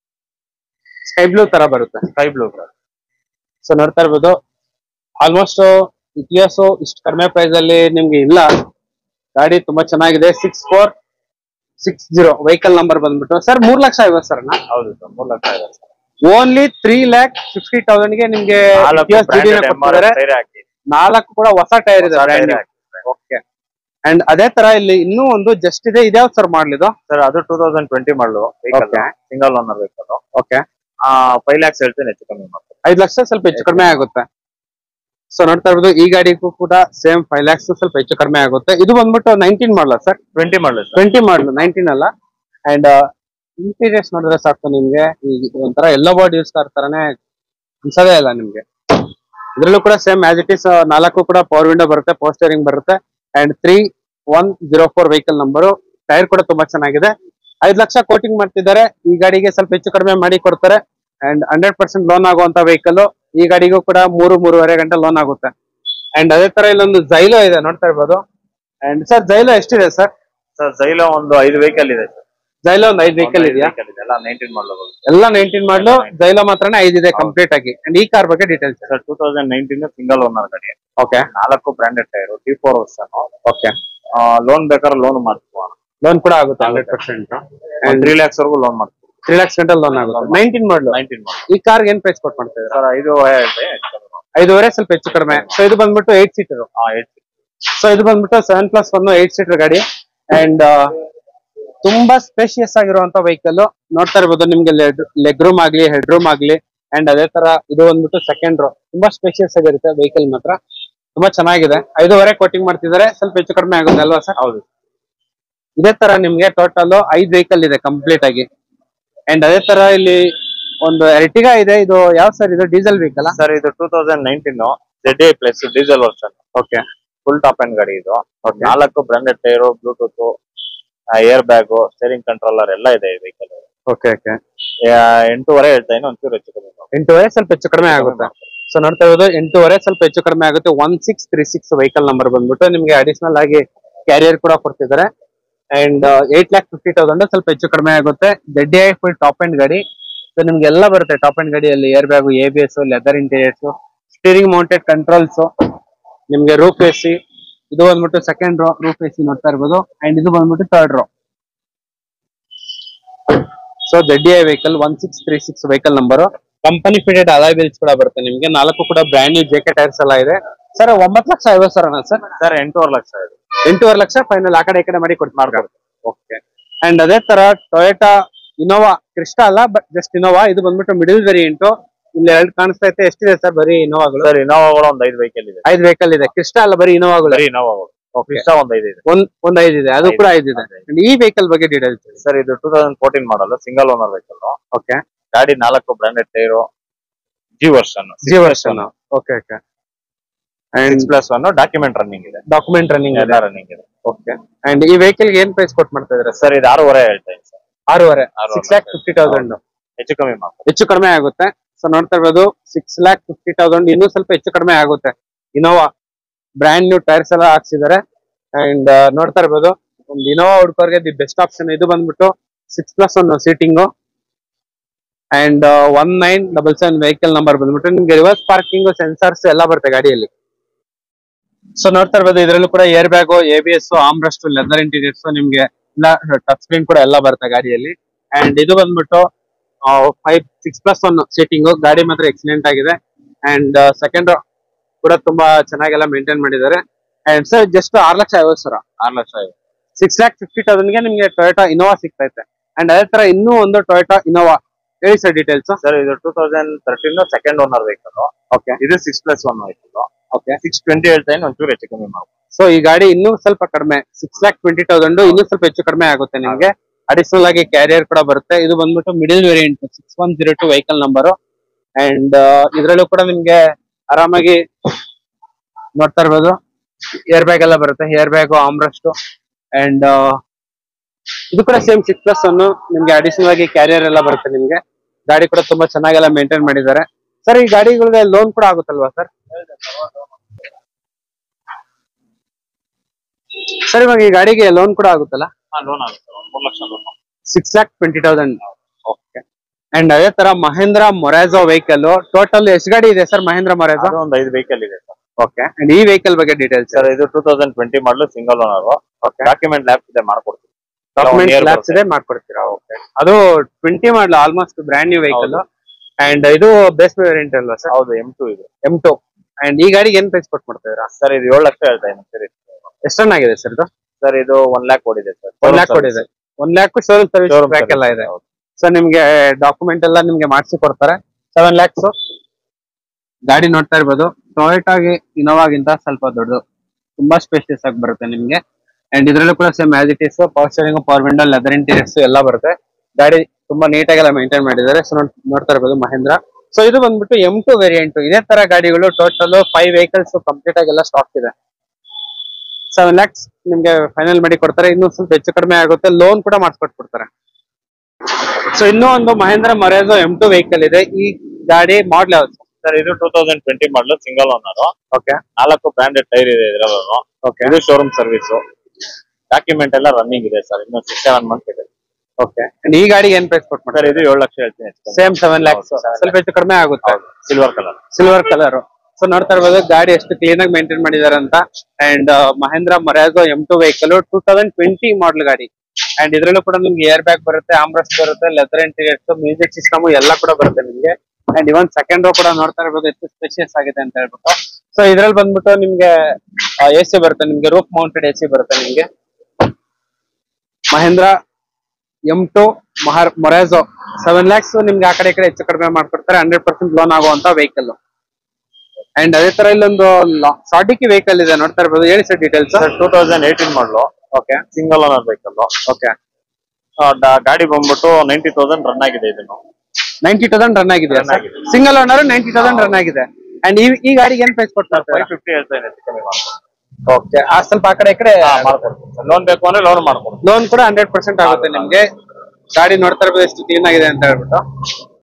ಸ್ಕೈ ಬ್ಲೂ ತರ ಬರುತ್ತೆ ಸ್ಕೈ ಬ್ಲೂ ಸೊ ನೋಡ್ತಾ ಇರ್ಬೋದು ಆಲ್ಮೋಸ್ಟ್ ಇತಿಹಾಸ ಇಷ್ಟು ಕಡಿಮೆ ಪ್ರೈಸ್ ಅಲ್ಲಿ ನಿಮ್ಗೆ ಇಲ್ಲ ಗಾಡಿ ತುಂಬಾ ಚೆನ್ನಾಗಿದೆ six four six zero vehicle number ಬಂದ್ಬಿಟ್ಟು ಸರ್ ಮೂರ್ ಲಕ್ಷ ಐವತ್ತು ಸರ್ ಹೌದು ಸರ್ ಮೂರ್ ಲಕ್ಷ ಇದೆ sir only three lakh fifty thousand ಗೆ ನಿಮ್ಗೆ ನಾಲ್ಕು Etios GD ನ branded MRF ಕೊಡ್ತಿದ್ದಾರೆ. ಟೈರ್ ಹಾಕಿ ನಾಲ್ಕು ಕೂಡ ಹೊಸ ಟೈರ್ ಇದೆ ಹೊಸ ಟೈರ್ ಹಾಕಿ ಓಕೆ ಅಂಡ್ ಅದೇ ತರ ಇಲ್ಲಿ ಇನ್ನೂ ಒಂದು ಜಸ್ಟ್ ಇದೆ ಇದ್ಯಾವ್ ಸರ್ ಮಾಡ್ಲಿದು ಸರ್ ಅದು two thousand twenty model vehicle Okay. Single owner vehicle okay five lakhs ಹೇಳ್ತೇನೆ ಹೆಚ್ಚು ಕಮ್ಮಿ ಮಾಡ್ತೀನಿ ಐದ್ ಲಕ್ಷ ಸ್ವಲ್ಪ ಹೆಚ್ಚು ಕಡಿಮೆ ಆಗುತ್ತೆ ಸೊ ನೋಡ್ತಾ ಇರ್ಬೋದು ಈ ಗಾಡಿಗೂ ಕೂಡ ಸೇಮ್ ಫೈವ್ ಲ್ಯಾಕ್ಸ್ ಸ್ವಲ್ಪ ಹೆಚ್ಚು ಕಡಿಮೆ ಆಗುತ್ತೆ ಇದು ಬಂದ್ಬಿಟ್ಟು nineteen model sir twenty model sir twenty model nineteen ಅಲ್ಲ ಅಂಡ್ ಇಂಟೀರಿಯರ್ಸ್ ನೋಡಿದ್ರೆ ಸಾಕು ನಿಮ್ಗೆ ಈಗ ಒಂಥರ ಎಲ್ಲ ಬೋರ್ಡ್ ಯೂಸ್ ಕಾರ್ ತರನೇ ಅನ್ಸೋದೇ ಇಲ್ಲ ನಿಮ್ಗೆ ಇದ್ರಲ್ಲೂ ಕೂಡ ಸೇಮ್ ಆಸ್ ಇಟ್ ಇಸ್ ನಾಲ್ಕು ಕೂಡ ಪವರ್ ವಿಂಡೋ ಬರುತ್ತೆ ಪೋಸ್ಟರಿಂಗ್ ಬರುತ್ತೆ and three one zero four vehicle number tyre ಕೂಡ ತುಂಬಾ ಚೆನ್ನಾಗಿದೆ ಐದ್ ಲಕ್ಷ ಕೋಟಿಂಗ್ ಮಾಡ್ತಿದ್ದಾರೆ ಈ ಗಾಡಿಗೆ ಸ್ವಲ್ಪ ಹೆಚ್ಚು ಕಡಿಮೆ ಮಾಡಿ ಕೊಡ್ತಾರೆ ಅಂಡ್ ಹಂಡ್ರೆಡ್ ಪರ್ಸೆಂಟ್ ಲೋನ್ ಆಗುವಂತ ವೆಹಿಕಲ್ ಈ ಗಾಡಿಗೂ ಕೂಡ ಮೂರು ಮೂರುವರೆ ಗಂಟೆ ಲೋನ್ ಆಗುತ್ತೆ ಅಂಡ್ ಅದೇ ತರ ಇಲ್ಲೊಂದು ಜೈಲೋ ಇದೆ ನೋಡ್ತಾ ಇರ್ಬೋದು ಅಂಡ್ ಸರ್ ಜೈಲೋ ಎಷ್ಟಿದೆ ಸರ್ ಸರ್ ಜೈಲೋ ಒಂದು ಐದು ವೆಹಿಕಲ್ ಇದೆ ಸರ್ ಜೈಲೋ ಒಂದು ಐದು ವೆಹಿಕಲ್ ಇದೆಯಾ ವೆಹಿಕಲ್ ಇದೆ ಎಲ್ಲ ನೈನ್ಟೀನ್ ಮಾಡಲು ಎಲ್ಲ ನೈನ್ಟೀನ್ ಮಾಡ್ಲು ಜೈಲೋ ಮಾತ್ರನೇ ಐದಿದೆ ಕಂಪ್ಲೀಟ್ ಆಗಿ ಅಂಡ್ ಈ ಕಾರ್ ಬಗ್ಗೆ details sir two thousand nineteen single owner ಗಾಡಿ ಓಕೆ ನಾಲ್ಕು branded tyre T four version okay loan ಬೇಕಾದ್ರೆ ಲೋನ್ ಮಾಡ್ತೀವಿ ಲೋನ್ ಕೂಡ ಆಗುತ್ತೆ ಹಂಡ್ರೆಡ್ ಪರ್ಸೆಂಟ್ ತ್ರೀ ಲ್ಯಾಕ್ಸ್ ವರೆಗೂ ಲೋನ್ ಮಾಡ್ತೀವಿ ತ್ರೀ ಲ್ಯಾಕ್ಸ್ ಗಂಟೆ ಲೋನ್ ಆಗುತ್ತೆ ನೈನ್ಟೀನ್ ಮಾಡ್ಲು ನೈನ್ಟೀನ್ ಮಾಡಲು ಈ ಕಾರ್ ಏನ್ ಪ್ರೈಸ್ ಕೊಟ್ ಮಾಡ್ತಾ ಇದ್ದಾರೆ ಸರ್ ಐದು ಹೇಳ್ತೆ ಐದುವರೆ ಸ್ವಲ್ಪ ಹೆಚ್ಚು ಕಡಿಮೆ ಸೊ ಇದು ಬಂದ್ಬಿಟ್ಟು ಏಟ್ ಸೀಟರ್ ಹಾ ಏಟ್ ಸೊ ಇದು ಬಂದ್ಬಿಟ್ಟು seven plus one eight seater ಗಾಡಿ ಅಂಡ್ ತುಂಬಾ ಸ್ಪೇಷಿಯಸ್ ಆಗಿರುವಂತ ವೆಹಿಕಲ್ ನೋಡ್ತಾ ಇರ್ಬೋದು ನಿಮ್ಗೆ ಲೆಗ್ ರೂಮ್ ಆಗ್ಲಿ ಹೆಡ್ ರೂಮ್ ಆಗ್ಲಿ ಅಂಡ್ ಅದೇ ತರ ಇದು ಬಂದ್ಬಿಟ್ಟು ಸೆಕೆಂಡ್ ರೋ ತುಂಬಾ ಸ್ಪೇಷಿಯಸ್ ಆಗಿರುತ್ತೆ ವೆಹಿಕಲ್ ಮಾತ್ರ ತುಂಬಾ ಚೆನ್ನಾಗಿದೆ ಐದೂವರೆ ಕೋಟಿಂಗ್ ಮಾಡ್ತಿದ್ದಾರೆ ಸ್ವಲ್ಪ ಹೆಚ್ಚು ಕಡಿಮೆ ಆಗುತ್ತೆ ಅಲ್ವಾ ಸರ್ ಹೌದು ಇದೇ ತರ ನಿಮ್ಗೆ ಟೋಟಲ್ ಐದ್ ವೆಹಿಕಲ್ ಇದೆ ಕಂಪ್ಲೀಟ್ ಆಗಿ ಅಂಡ್ ಅದೇ ತರ ಇಲ್ಲಿ ಒಂದು ಎರ್ಟಿಗಾ ಇದೆ ಇದು ಯಾವ ಸರ್ ಇದು ಡೀಸೆಲ್ ವೆಹಿಕಲ್ ಸರ್ ಇದು two thousand nineteen Z A plus diesel version okay full top and ಗಾಡಿ ಇದು ನಾಲ್ಕು branded tyre Bluetooth air bag steering controller ಎಲ್ಲ ಇದೆ ಈ ವೆಹಿಕಲ್ ಓಕೆ ಓಕೆ ಎಂಟೂವರೆ ಹೇಳ್ತಾ ಇನ್ನು ಒಂಚೂರು ಹೆಚ್ಚು ಕಮ್ಮಿ ಮಾಡಿ. ಎಂಟೂವರೆ ಸ್ವಲ್ಪ ಹೆಚ್ಚು ಕಡಿಮೆ ಆಗುತ್ತೆ ಸೊ ನೋಡ್ತಾ ಇರೋದು ಎಂಟೂವರೆ ಸ್ವಲ್ಪ ಹೆಚ್ಚು ಕಡಿಮೆ ಆಗುತ್ತೆ one six three six vehicle number ಬಂದ್ಬಿಟ್ಟು ನಿಮ್ಗೆ ಅಡಿಷನಲ್ ಆಗಿ ಕ್ಯಾರಿಯರ್ ಕೂಡ ಕೊಡ್ತಿದ್ದಾರೆ and eight lakh fifty thousand ಸ್ವಲ್ಪ ಹೆಚ್ಚು ಕಡಿಮೆ ಆಗುತ್ತೆ Z I full top and ಗಾಡಿ ಸೊ ನಿಮ್ಗೆ ಎಲ್ಲ ಬರುತ್ತೆ ಟಾಪ್ ಅಂಡ್ ಗಾಡಿಯಲ್ಲಿ air bag A B S leather interiors steering mounted controls ನಿಮ್ಗೆ ರೂಫ್ ಎ ಸಿ ಇದು ಬಂದ್ಬಿಟ್ಟು second row roof A C ನೋಡ್ತಾ ಇರ್ಬೋದು ಅಂಡ್ ಇದು ಬಂದ್ಬಿಟ್ಟು third row so Z I vehicle one six three six vehicle number company fitted alloy wheels ಕೂಡ ಬರುತ್ತೆ ನಿಮ್ಗೆ ನಾಲ್ಕು ಕೂಡ ಬ್ರ್ಯಾಂಡ್ ನ್ಯೂ ಜೆಕೆ ಟೈರ್ಸ್ ಎಲ್ಲ ಇದೆ ಸರ್ ಒಂಬತ್ತು ಲಕ್ಷ ಐವತ್ತು ಸಾವಿರ ಸರ್ ಸರ್ ಎಂಟೂವರೆ ಲಕ್ಷ ಇದು ಎಂಟೂವರೆ ಲಕ್ಷ ಫೈನಲ್ ಆ ಕಡೆ ಈ ಕಡೆ ಮಾಡಿ ಕೊಟ್ಟು ಮಾಡ್ಕೊಡ್ತೀವಿ ಓಕೆ ಅಂಡ್ ಅದೇ ತರ ಟೊಯೋಟಾ ಇನೋವಾ ಕ್ರಿಸ್ಟಾ ಅಲ್ಲ ಬಟ್ ಜಸ್ಟ್ ಇನೋವಾ ಇದು ಬಂದ್ಬಿಟ್ಟು ಮಿಡಿಲ್ ವೇರಿಯಂಟ್ ಇಲ್ಲಿ ಎರಡು ಕಾಣಿಸ್ತಾ ಐತೆ ಎಷ್ಟಿದೆ ಸರ್ ಬರೀ ಇನೋವಾಗಳು ಸರ್ ಇನೋವಾಗಳು ಒಂದ್ ಐದು ವೆಹಿಕಲ್ ಇದೆ ಐದು ವೆಹಿಕಲ್ ಇದೆ ಕ್ರಿಸ್ಟಾ ಅಲ್ಲ ಬರೀ ಇನೋವಾಗಳು ಬರೀ ಇನೋವಾಗಳು ಕ್ರಿಸ್ಟಾ ಒಂದ್ ಐದು ಇದೆ ಒಂದ್ ಒಂದ್ ಐದು ಇದೆ ಅದು ಕೂಡ ಐದು ಇದೆ And ಈ ವೆಹಿಕಲ್ ಬಗ್ಗೆ ಡೀಟೇಲ್ಸ್ ಸರ್ ಇದು two thousand fourteen model single owner vehicle okay ಗಾಡಿ ನಾಲ್ಕು branded tyre G version G version okay okay and six plus one document running ಇದೆ ಡಾಕ್ಯುಮೆಂಟ್ ರನ್ನಿಂಗ್ ಎಲ್ಲ ರನ್ನಿಂಗ್ ಇದೆ ಓಕೆ ಅಂಡ್ ಈ vehicle ಏನ್ price ಕೊಟ್ಟು ಮಾಡ್ತಾ ಇದ್ರೆ ಸರ್ ಇದು ಆರೂವರೆ ಹೇಳ್ತಾ ಇದ್ದೀನಿ ಸರ್ ಆರೂವರೆ ಆರೂವರೆ. ಸಿಕ್ಸ್ ಲ್ಯಾಕ್ ಫಿಫ್ಟಿ ತೌಸಂಡ್ ಹೆಚ್ಚು ಕಮ್ಮಿ ಮಾಡ್ತಾರೆ ಹೆಚ್ಚು ಕಡಿಮೆ ಆಗುತ್ತೆ ಸೊ ನೋಡ್ತಾ ಇರ್ಬೋದು ಸಿಕ್ಸ್ ಲ್ಯಾಕ್ ಫಿಫ್ಟಿ ತೌಸಂಡ್ ಇನ್ನೂ ಸ್ವಲ್ಪ ಹೆಚ್ಚು ಕಡಿಮೆ ಆಗುತ್ತೆ ಇನೋವಾ ಬ್ರ್ಯಾಂಡ್ ನ್ಯೂ ಟೈರ್ಸ್ ಎಲ್ಲ ಹಾಕ್ಸಿದ್ದಾರೆ ಅಂಡ್ ನೋಡ್ತಾ ಇರ್ಬೋದು ಒಂದು ಇನೋವಾ ಹುಡ್ಕೋರ್ಗೆ ದಿ ಬೆಸ್ಟ್ ಆಪ್ಷನ್ ಇದು ಬಂದ್ಬಿಟ್ಟು six plus one seating and one nine double seven vehicle number ಬಂದ್ಬಿಟ್ಟು ನಿಮ್ಗೆ ರಿವರ್ಸ್ ಪಾರ್ಕಿಂಗ್ ಸೆನ್ಸರ್ಸ್ ಎಲ್ಲ ಬರುತ್ತೆ ಗಾಡಿಯಲ್ಲಿ ಸೊ ನೋಡ್ತಾ ಇರ್ಬೋದು ಇದರಲ್ಲೂ ಕೂಡ air bag A B S armrest leather interiors ನಿಮ್ಗೆ ಎಲ್ಲ ಟಚ್ ಸ್ಕ್ರೀನ್ ಕೂಡ ಎಲ್ಲ ಬರುತ್ತೆ ಗಾಡಿಯಲ್ಲಿ ಅಂಡ್ ಇದು ಬಂದ್ಬಿಟ್ಟು five six plus one seating ಗಾಡಿ ಮಾತ್ರ ಎಕ್ಸಿಡೆಂಟ್ ಆಗಿದೆ ಅಂಡ್ ಸೆಕೆಂಡ್ ಕೂಡ ತುಂಬಾ ಚೆನ್ನಾಗೆಲ್ಲ ಮೇಂಟೈನ್ ಮಾಡಿದ್ದಾರೆ ಅಂಡ್ ಸರ್ ಜಸ್ಟ್ ಆರು ಲಕ್ಷ ಐವತ್ತು ಸಾವಿರ ಆರು ಲಕ್ಷ ಇದೆ ಸಿಕ್ಸ್ ಲ್ಯಾಕ್ ಫಿಫ್ಟಿ ತೌಸಂಡ್ಗೆ ನಿಮ್ಗೆ ಟೊಯೋಟಾ ಇನೋವಾ ಸಿಗ್ತೈತೆ ಅಂಡ್ ಅದೇ ತರ ಇನ್ನೂ ಒಂದು ಟೊಯೋಟಾ ಇನೋವಾ ಹೇಳಿ ಸರ್ ಡೀಟೇಲ್ಸ್ ಸರ್ ಇದು two thousand thirteen second owner vehicle okay ಇದು six plus one vehicle okay six twenty ಹೇಳ್ತಾ ಇದ್ದೀನಿ ಒಂಚೂರು ಹೆಚ್ಚು ಕಮ್ಮಿ ಮಾಡ್ಬೋದು ಸೊ ಈ ಗಾಡಿ ಇನ್ನೂ ಸ್ವಲ್ಪ ಕಡಿಮೆ ಸಿಕ್ಸ್ ಲ್ಯಾಕ್ ಟ್ವೆಂಟಿ ತೌಸಂಡ್ ಇನ್ನೂ ಸ್ವಲ್ಪ ಹೆಚ್ಚು ಕಡಿಮೆ ಆಗುತ್ತೆ ನಿಮ್ಗೆ ಅಡಿಷನಲ್ ಆಗಿ ಕ್ಯಾರಿಯರ್ ಕೂಡ ಬರುತ್ತೆ ಇದು ಬಂದ್ಬಿಟ್ಟು middle variant six one zero two vehicle number and ಇದರಲ್ಲೂ ಕೂಡ ನಿಮ್ಗೆ ಆರಾಮಾಗಿ ನೋಡ್ತಾ ಇರ್ಬೋದು ಏರ್ ಬ್ಯಾಗ್ ಎಲ್ಲ ಬರುತ್ತೆ ಏರ್ ಬ್ಯಾಗ್ ಆಮ್ರಸ್ಟ್ ಅಂಡ್ ಇದು ಕೂಡ ಸೇಮ್ ಸಿಕ್ಸ್ ಪ್ಲಸ್ ಒನ್ ನಿಮ್ಗೆ ಅಡಿಷನಲ್ ಆಗಿ ಕ್ಯಾರಿಯರ್ ಎಲ್ಲ ಬರುತ್ತೆ ನಿಮ್ಗೆ ಗಾಡಿ ಕೂಡ ತುಂಬಾ ಚೆನ್ನಾಗೆಲ್ಲ ಮೇಂಟೈನ್ ಮಾಡಿದ್ದಾರೆ ಸರ್ ಈ ಗಾಡಿಗಳಿಗೆ ಲೋನ್ ಕೂಡ ಆಗುತ್ತಲ್ವಾ ಸರ್ ಸರ್ ಇವಾಗ ಈ ಗಾಡಿಗೆ ಲೋನ್ ಕೂಡ ಆಗುತ್ತಲ್ಲ ಲೋನ್ ಆಗುತ್ತೆ ಒಂದು ಮೂರು ಲಕ್ಷ loan six lakh twenty thousand okay and ಅದೇ ತರ ಮಹೇಂದ್ರ ಮೊರಾಜೋ ವೆಹಿಕಲ್ ಟೋಟಲ್ ಎಷ್ಟು ಗಾಡಿ ಇದೆ ಸರ್ ಮಹೇಂದ್ರ ಮೊರಾಜೋ ಅದು ಒಂದು ಐದು ವೆಹಿಕಲ್ ಇದೆ ಸರ್ ಓಕೆ ಅಂಡ್ ಈ ವೆಹಿಕಲ್ ಬಗ್ಗೆ ಡೀಟೇಲ್ಸ್ ಸರ್ ಇದು two thousand twenty model single owner document ಲ್ಯಾಬ್ಸ್ ಇದೆ ಮಾಡ್ಕೊಡ್ತೀವಿ ಡಾಕ್ಯುಮೆಂಟ್ year ಲ್ಯಾಬ್ಸ್ ಬರುತ್ತೆ. ಇದೆ ಮಾಡ್ಕೊಡ್ತೀರಾ ಓಕೆ ಅದು twenty model almost brand new vehicle and ಇದು ಬೇಸ್ ವೇರಿಯಂಟ್ ಅಲ್ವಾ ಸರ್ ಹೌದು ಎಂ ಟು ಇದೆ ಎಂ ಟು ಅಂಡ್ ಈ ಗಾಡಿಗೆ ಏನ್ ಪ್ರೈಸ್ ಕೊಟ್ಟು ಮಾಡ್ತಾ ಸರ್ ಇದು ಏಳು ಲಕ್ಷ ಹೇಳ್ತಾ ಇದ್ದೀನಿ ಸರಿ ಎಷ್ಟು ರನ್ ಆಗಿದೆ ಸರ್ ಇದು ಸರ್ ಇದು ಒನ್ ಲ್ಯಾಕ್ ಓಡಿದೆ ಸರ್ ಒನ್ ಲ್ಯಾಕ್ ಕೊಡಿದೆ one lakh showroom service Showroom back ಎಲ್ಲ service, ಇದೆ ಹೌದು. ಸೊ ನಿಮ್ಗೆ ಡಾಕ್ಯುಮೆಂಟ್ ಎಲ್ಲ ನಿಮ್ಗೆ ಮಾಡಿಸಿ ಕೊಡ್ತಾರೆ ಸೆವೆನ್ ಲ್ಯಾಕ್ಸ್ ಗಾಡಿ ನೋಡ್ತಾ ಇರ್ಬೋದು ಟೊಯೋಟಾಗೆ ಇನೋವಾಗಿಂತ ಸ್ವಲ್ಪ ದೊಡ್ಡದು ತುಂಬಾ ಸ್ಪೇಷಿಯಸ್ ಆಗಿ ಬರುತ್ತೆ ನಿಮ್ಗೆ ಅಂಡ್ ಇದ್ರಲ್ಲೂ ಕೂಡ same as it is power steering power window leather interiors ಎಲ್ಲ ಬರುತ್ತೆ ಗಾಡಿ ತುಂಬಾ ನೀಟಾಗೆಲ್ಲ ಮೇಂಟೈನ್ ಮಾಡಿದ್ದಾರೆ ಸೊ ನೋಡ್ತಾ ಇರ್ಬೋದು ಮಹೇಂದ್ರ ಸೊ ಇದು ಬಂದ್ಬಿಟ್ಟು ಎಂ ಟು ವೇರಿಯಂಟ್ ಇದೇ ತರ ಗಾಡಿಗಳು ಟೋಟಲ್ ಫೈವ್ ವೆಹಿಕಲ್ಸ್ ಕಂಪ್ಲೀಟ್ ಆಗಿ ಎಲ್ಲ ಸ್ಟಾಕ್ ಇದೆ ಸೆವೆನ್ ಲ್ಯಾಕ್ಸ್ ನಿಮ್ಗೆ ಫೈನಲ್ ಮಾಡಿ ಕೊಡ್ತಾರೆ ಇನ್ನೂ ಸ್ವಲ್ಪ ಹೆಚ್ಚು ಕಡಿಮೆ ಆಗುತ್ತೆ ಲೋನ್ ಕೂಡ ಮಾಡಿಸ್ಕೊಟ್ಬಿಡ್ತಾರೆ ಸೊ ಇನ್ನೂ ಒಂದು Mahindra Marazzo M two vehicle ಇದೆ ಈ ಗಾಡಿ ಮಾಡ್ಲ್ ಯಾವ್ದು ಸರ್ ಇದು two thousand twenty model single owner okay ನಾಲ್ಕು ಬ್ರಾಂಡೆಡ್ ಟೈರ್ ಇದೆ ಇದ್ರಲ್ಲೂ ಓಕೆ ಇದು ಶೋರೂಮ್ ಸರ್ವಿಸ್ ಡಾಕ್ಯುಮೆಂಟ್ ಎಲ್ಲ ರನ್ನಿಂಗ್ ಇದೆ ಸರ್ ಇನ್ನು ಸಿಕ್ಸ್ ಸೆವೆನ್ ಮಂತ್ ಇದೆ ಓಕೆ ಈ ಗಾಡಿಗೆ ಏನ್ ಪ್ರೈಸ್ ಸರ್ ಕೊಟ್ಬಿಡ್ತಾರೆ ಇದು ಏಳು ಲಕ್ಷ ಹೇಳ್ತೀನಿ ಸೇಮ್ ಸೆವೆನ್ ಲ್ಯಾಕ್ಸ್ ಹೌದು, seven ಸ್ವಲ್ಪ ಹೆಚ್ಚು ಕಡಿಮೆ ಆಗುತ್ತೆ silver colour silver colour so ನೋಡ್ತಾ ಇರ್ಬೋದು ಗಾಡಿ ಎಷ್ಟು ಕ್ಲೀನ್ ಆಗಿ ಮೇಂಟೈನ್ ಮಾಡಿದ್ದಾರೆ ಅಂತ and Mahindra Marazzo M two vehicle two thousand twenty model ಗಾಡಿ ಅಂಡ್ ಇದ್ರಲ್ಲೂ ಕೂಡ ನಿಮ್ಗೆ ಏರ್ ಬ್ಯಾಗ್ ಬರುತ್ತೆ ಆಮ್ರಸ್ ಬರುತ್ತೆ ಲೆದರ್ ಇಂಟೀರಿಯರ್ಸ್ ಮ್ಯೂಸಿಕ್ ಸಿಸ್ಟಮ್ ಎಲ್ಲ ಕೂಡ ಬರುತ್ತೆ ನಿಮ್ಗೆ ಅಂಡ್ ಇವನ್ ಸೆಕೆಂಡ್ ರೋ ಕೂಡ ನೋಡ್ತಾ ಇರ್ಬೋದು ಎಷ್ಟು ಸ್ಪೆಷಿಯಸ್ ಆಗಿದೆ ಅಂತ ಹೇಳ್ಬಿಟ್ಟು ಸೊ ಇದ್ರಲ್ಲಿ ಬಂದ್ಬಿಟ್ಟು ನಿಮ್ಗೆ ಎ ಸಿ ಬರುತ್ತೆ ನಿಮ್ಗೆ ರೂಫ್ ಮೌಂಟೆಡ್ ಎ ಸಿ ಬರುತ್ತೆ ನಿಮ್ಗೆ ಮಹೇಂದ್ರ ಎಂ ಟು ಮಹರ್ ಮೊರೆಜೋ ಸೆವೆನ್ ಲ್ಯಾಕ್ಸ್ ನಿಮ್ಗೆ ಆ ಕಡೆ ಈ ಕಡೆ ಹೆಚ್ಚು ಕಡಿಮೆ ಮಾಡ್ಕೊಡ್ತಾರೆ ಹಂಡ್ರೆಡ್ ಪರ್ಸೆಂಟ್ ಲೋನ್ ಆಗುವಂತ ವೆಹಿಕಲ್ ಅಂಡ್ ಅದೇ ತರ ಇಲ್ಲೊಂದು ಸಾಟಿಕಿ ವೆಹಿಕಲ್ ಇದೆ ನೋಡ್ತಾ ಇರ್ಬೋದು ಹೇಳಿ sir details sir two thousand eighteen model okay single owner vehicle okay ಗಾಡಿ ಬಂದ್ಬಿಟ್ಟು ನೈಂಟಿ ತೌಸಂಡ್ ರನ್ ಆಗಿದೆ ಇದನ್ನು ನೈಂಟಿ ತೌಸಂಡ್ ರನ್ ಆಗಿದೆ Run ಆಗಿದೆ. Single owner ninety thousand run ಆಗಿದೆ ಅಂಡ್ ಈ ಈ ಗಾಡಿಗೆ ಏನ್ ಪ್ರೈಸ್ ಕೊಡ್ತಾ ಫೈವ್ ಫಿಫ್ಟಿ ಹೇಳ್ತಾ ಇದ್ದೀನಿ ಹೆಚ್ಚು ಕಮ್ಮಿ ಮಾಡ್ಕೊಂಡು ಓಕೆ ಆ ಸ್ವಲ್ಪ ಆ ಕಡೆ ಈ ಕಡೆ ಮಾಡ್ಕೊಡ್ತೀನಿ ಸರ್ ಲೋನ್ ಬೇಕು ಅಂದ್ರೆ ಲೋನ್ ಮಾಡ್ಕೊಡ್ತೀನಿ ಲೋನ್ ಕೂಡ ಹಂಡ್ರೆಡ್ ಪರ್ಸೆಂಟ್ ಆಗುತ್ತೆ ನಿಮ್ಗೆ ಗಾಡಿ ನೋಡ್ತಾ ಇರ್ಬೋದು ಎಷ್ಟು ಕ್ಲೀನ್ ಆಗಿದೆ ಅಂತ ಹೇಳ್ಬಿಟ್ಟು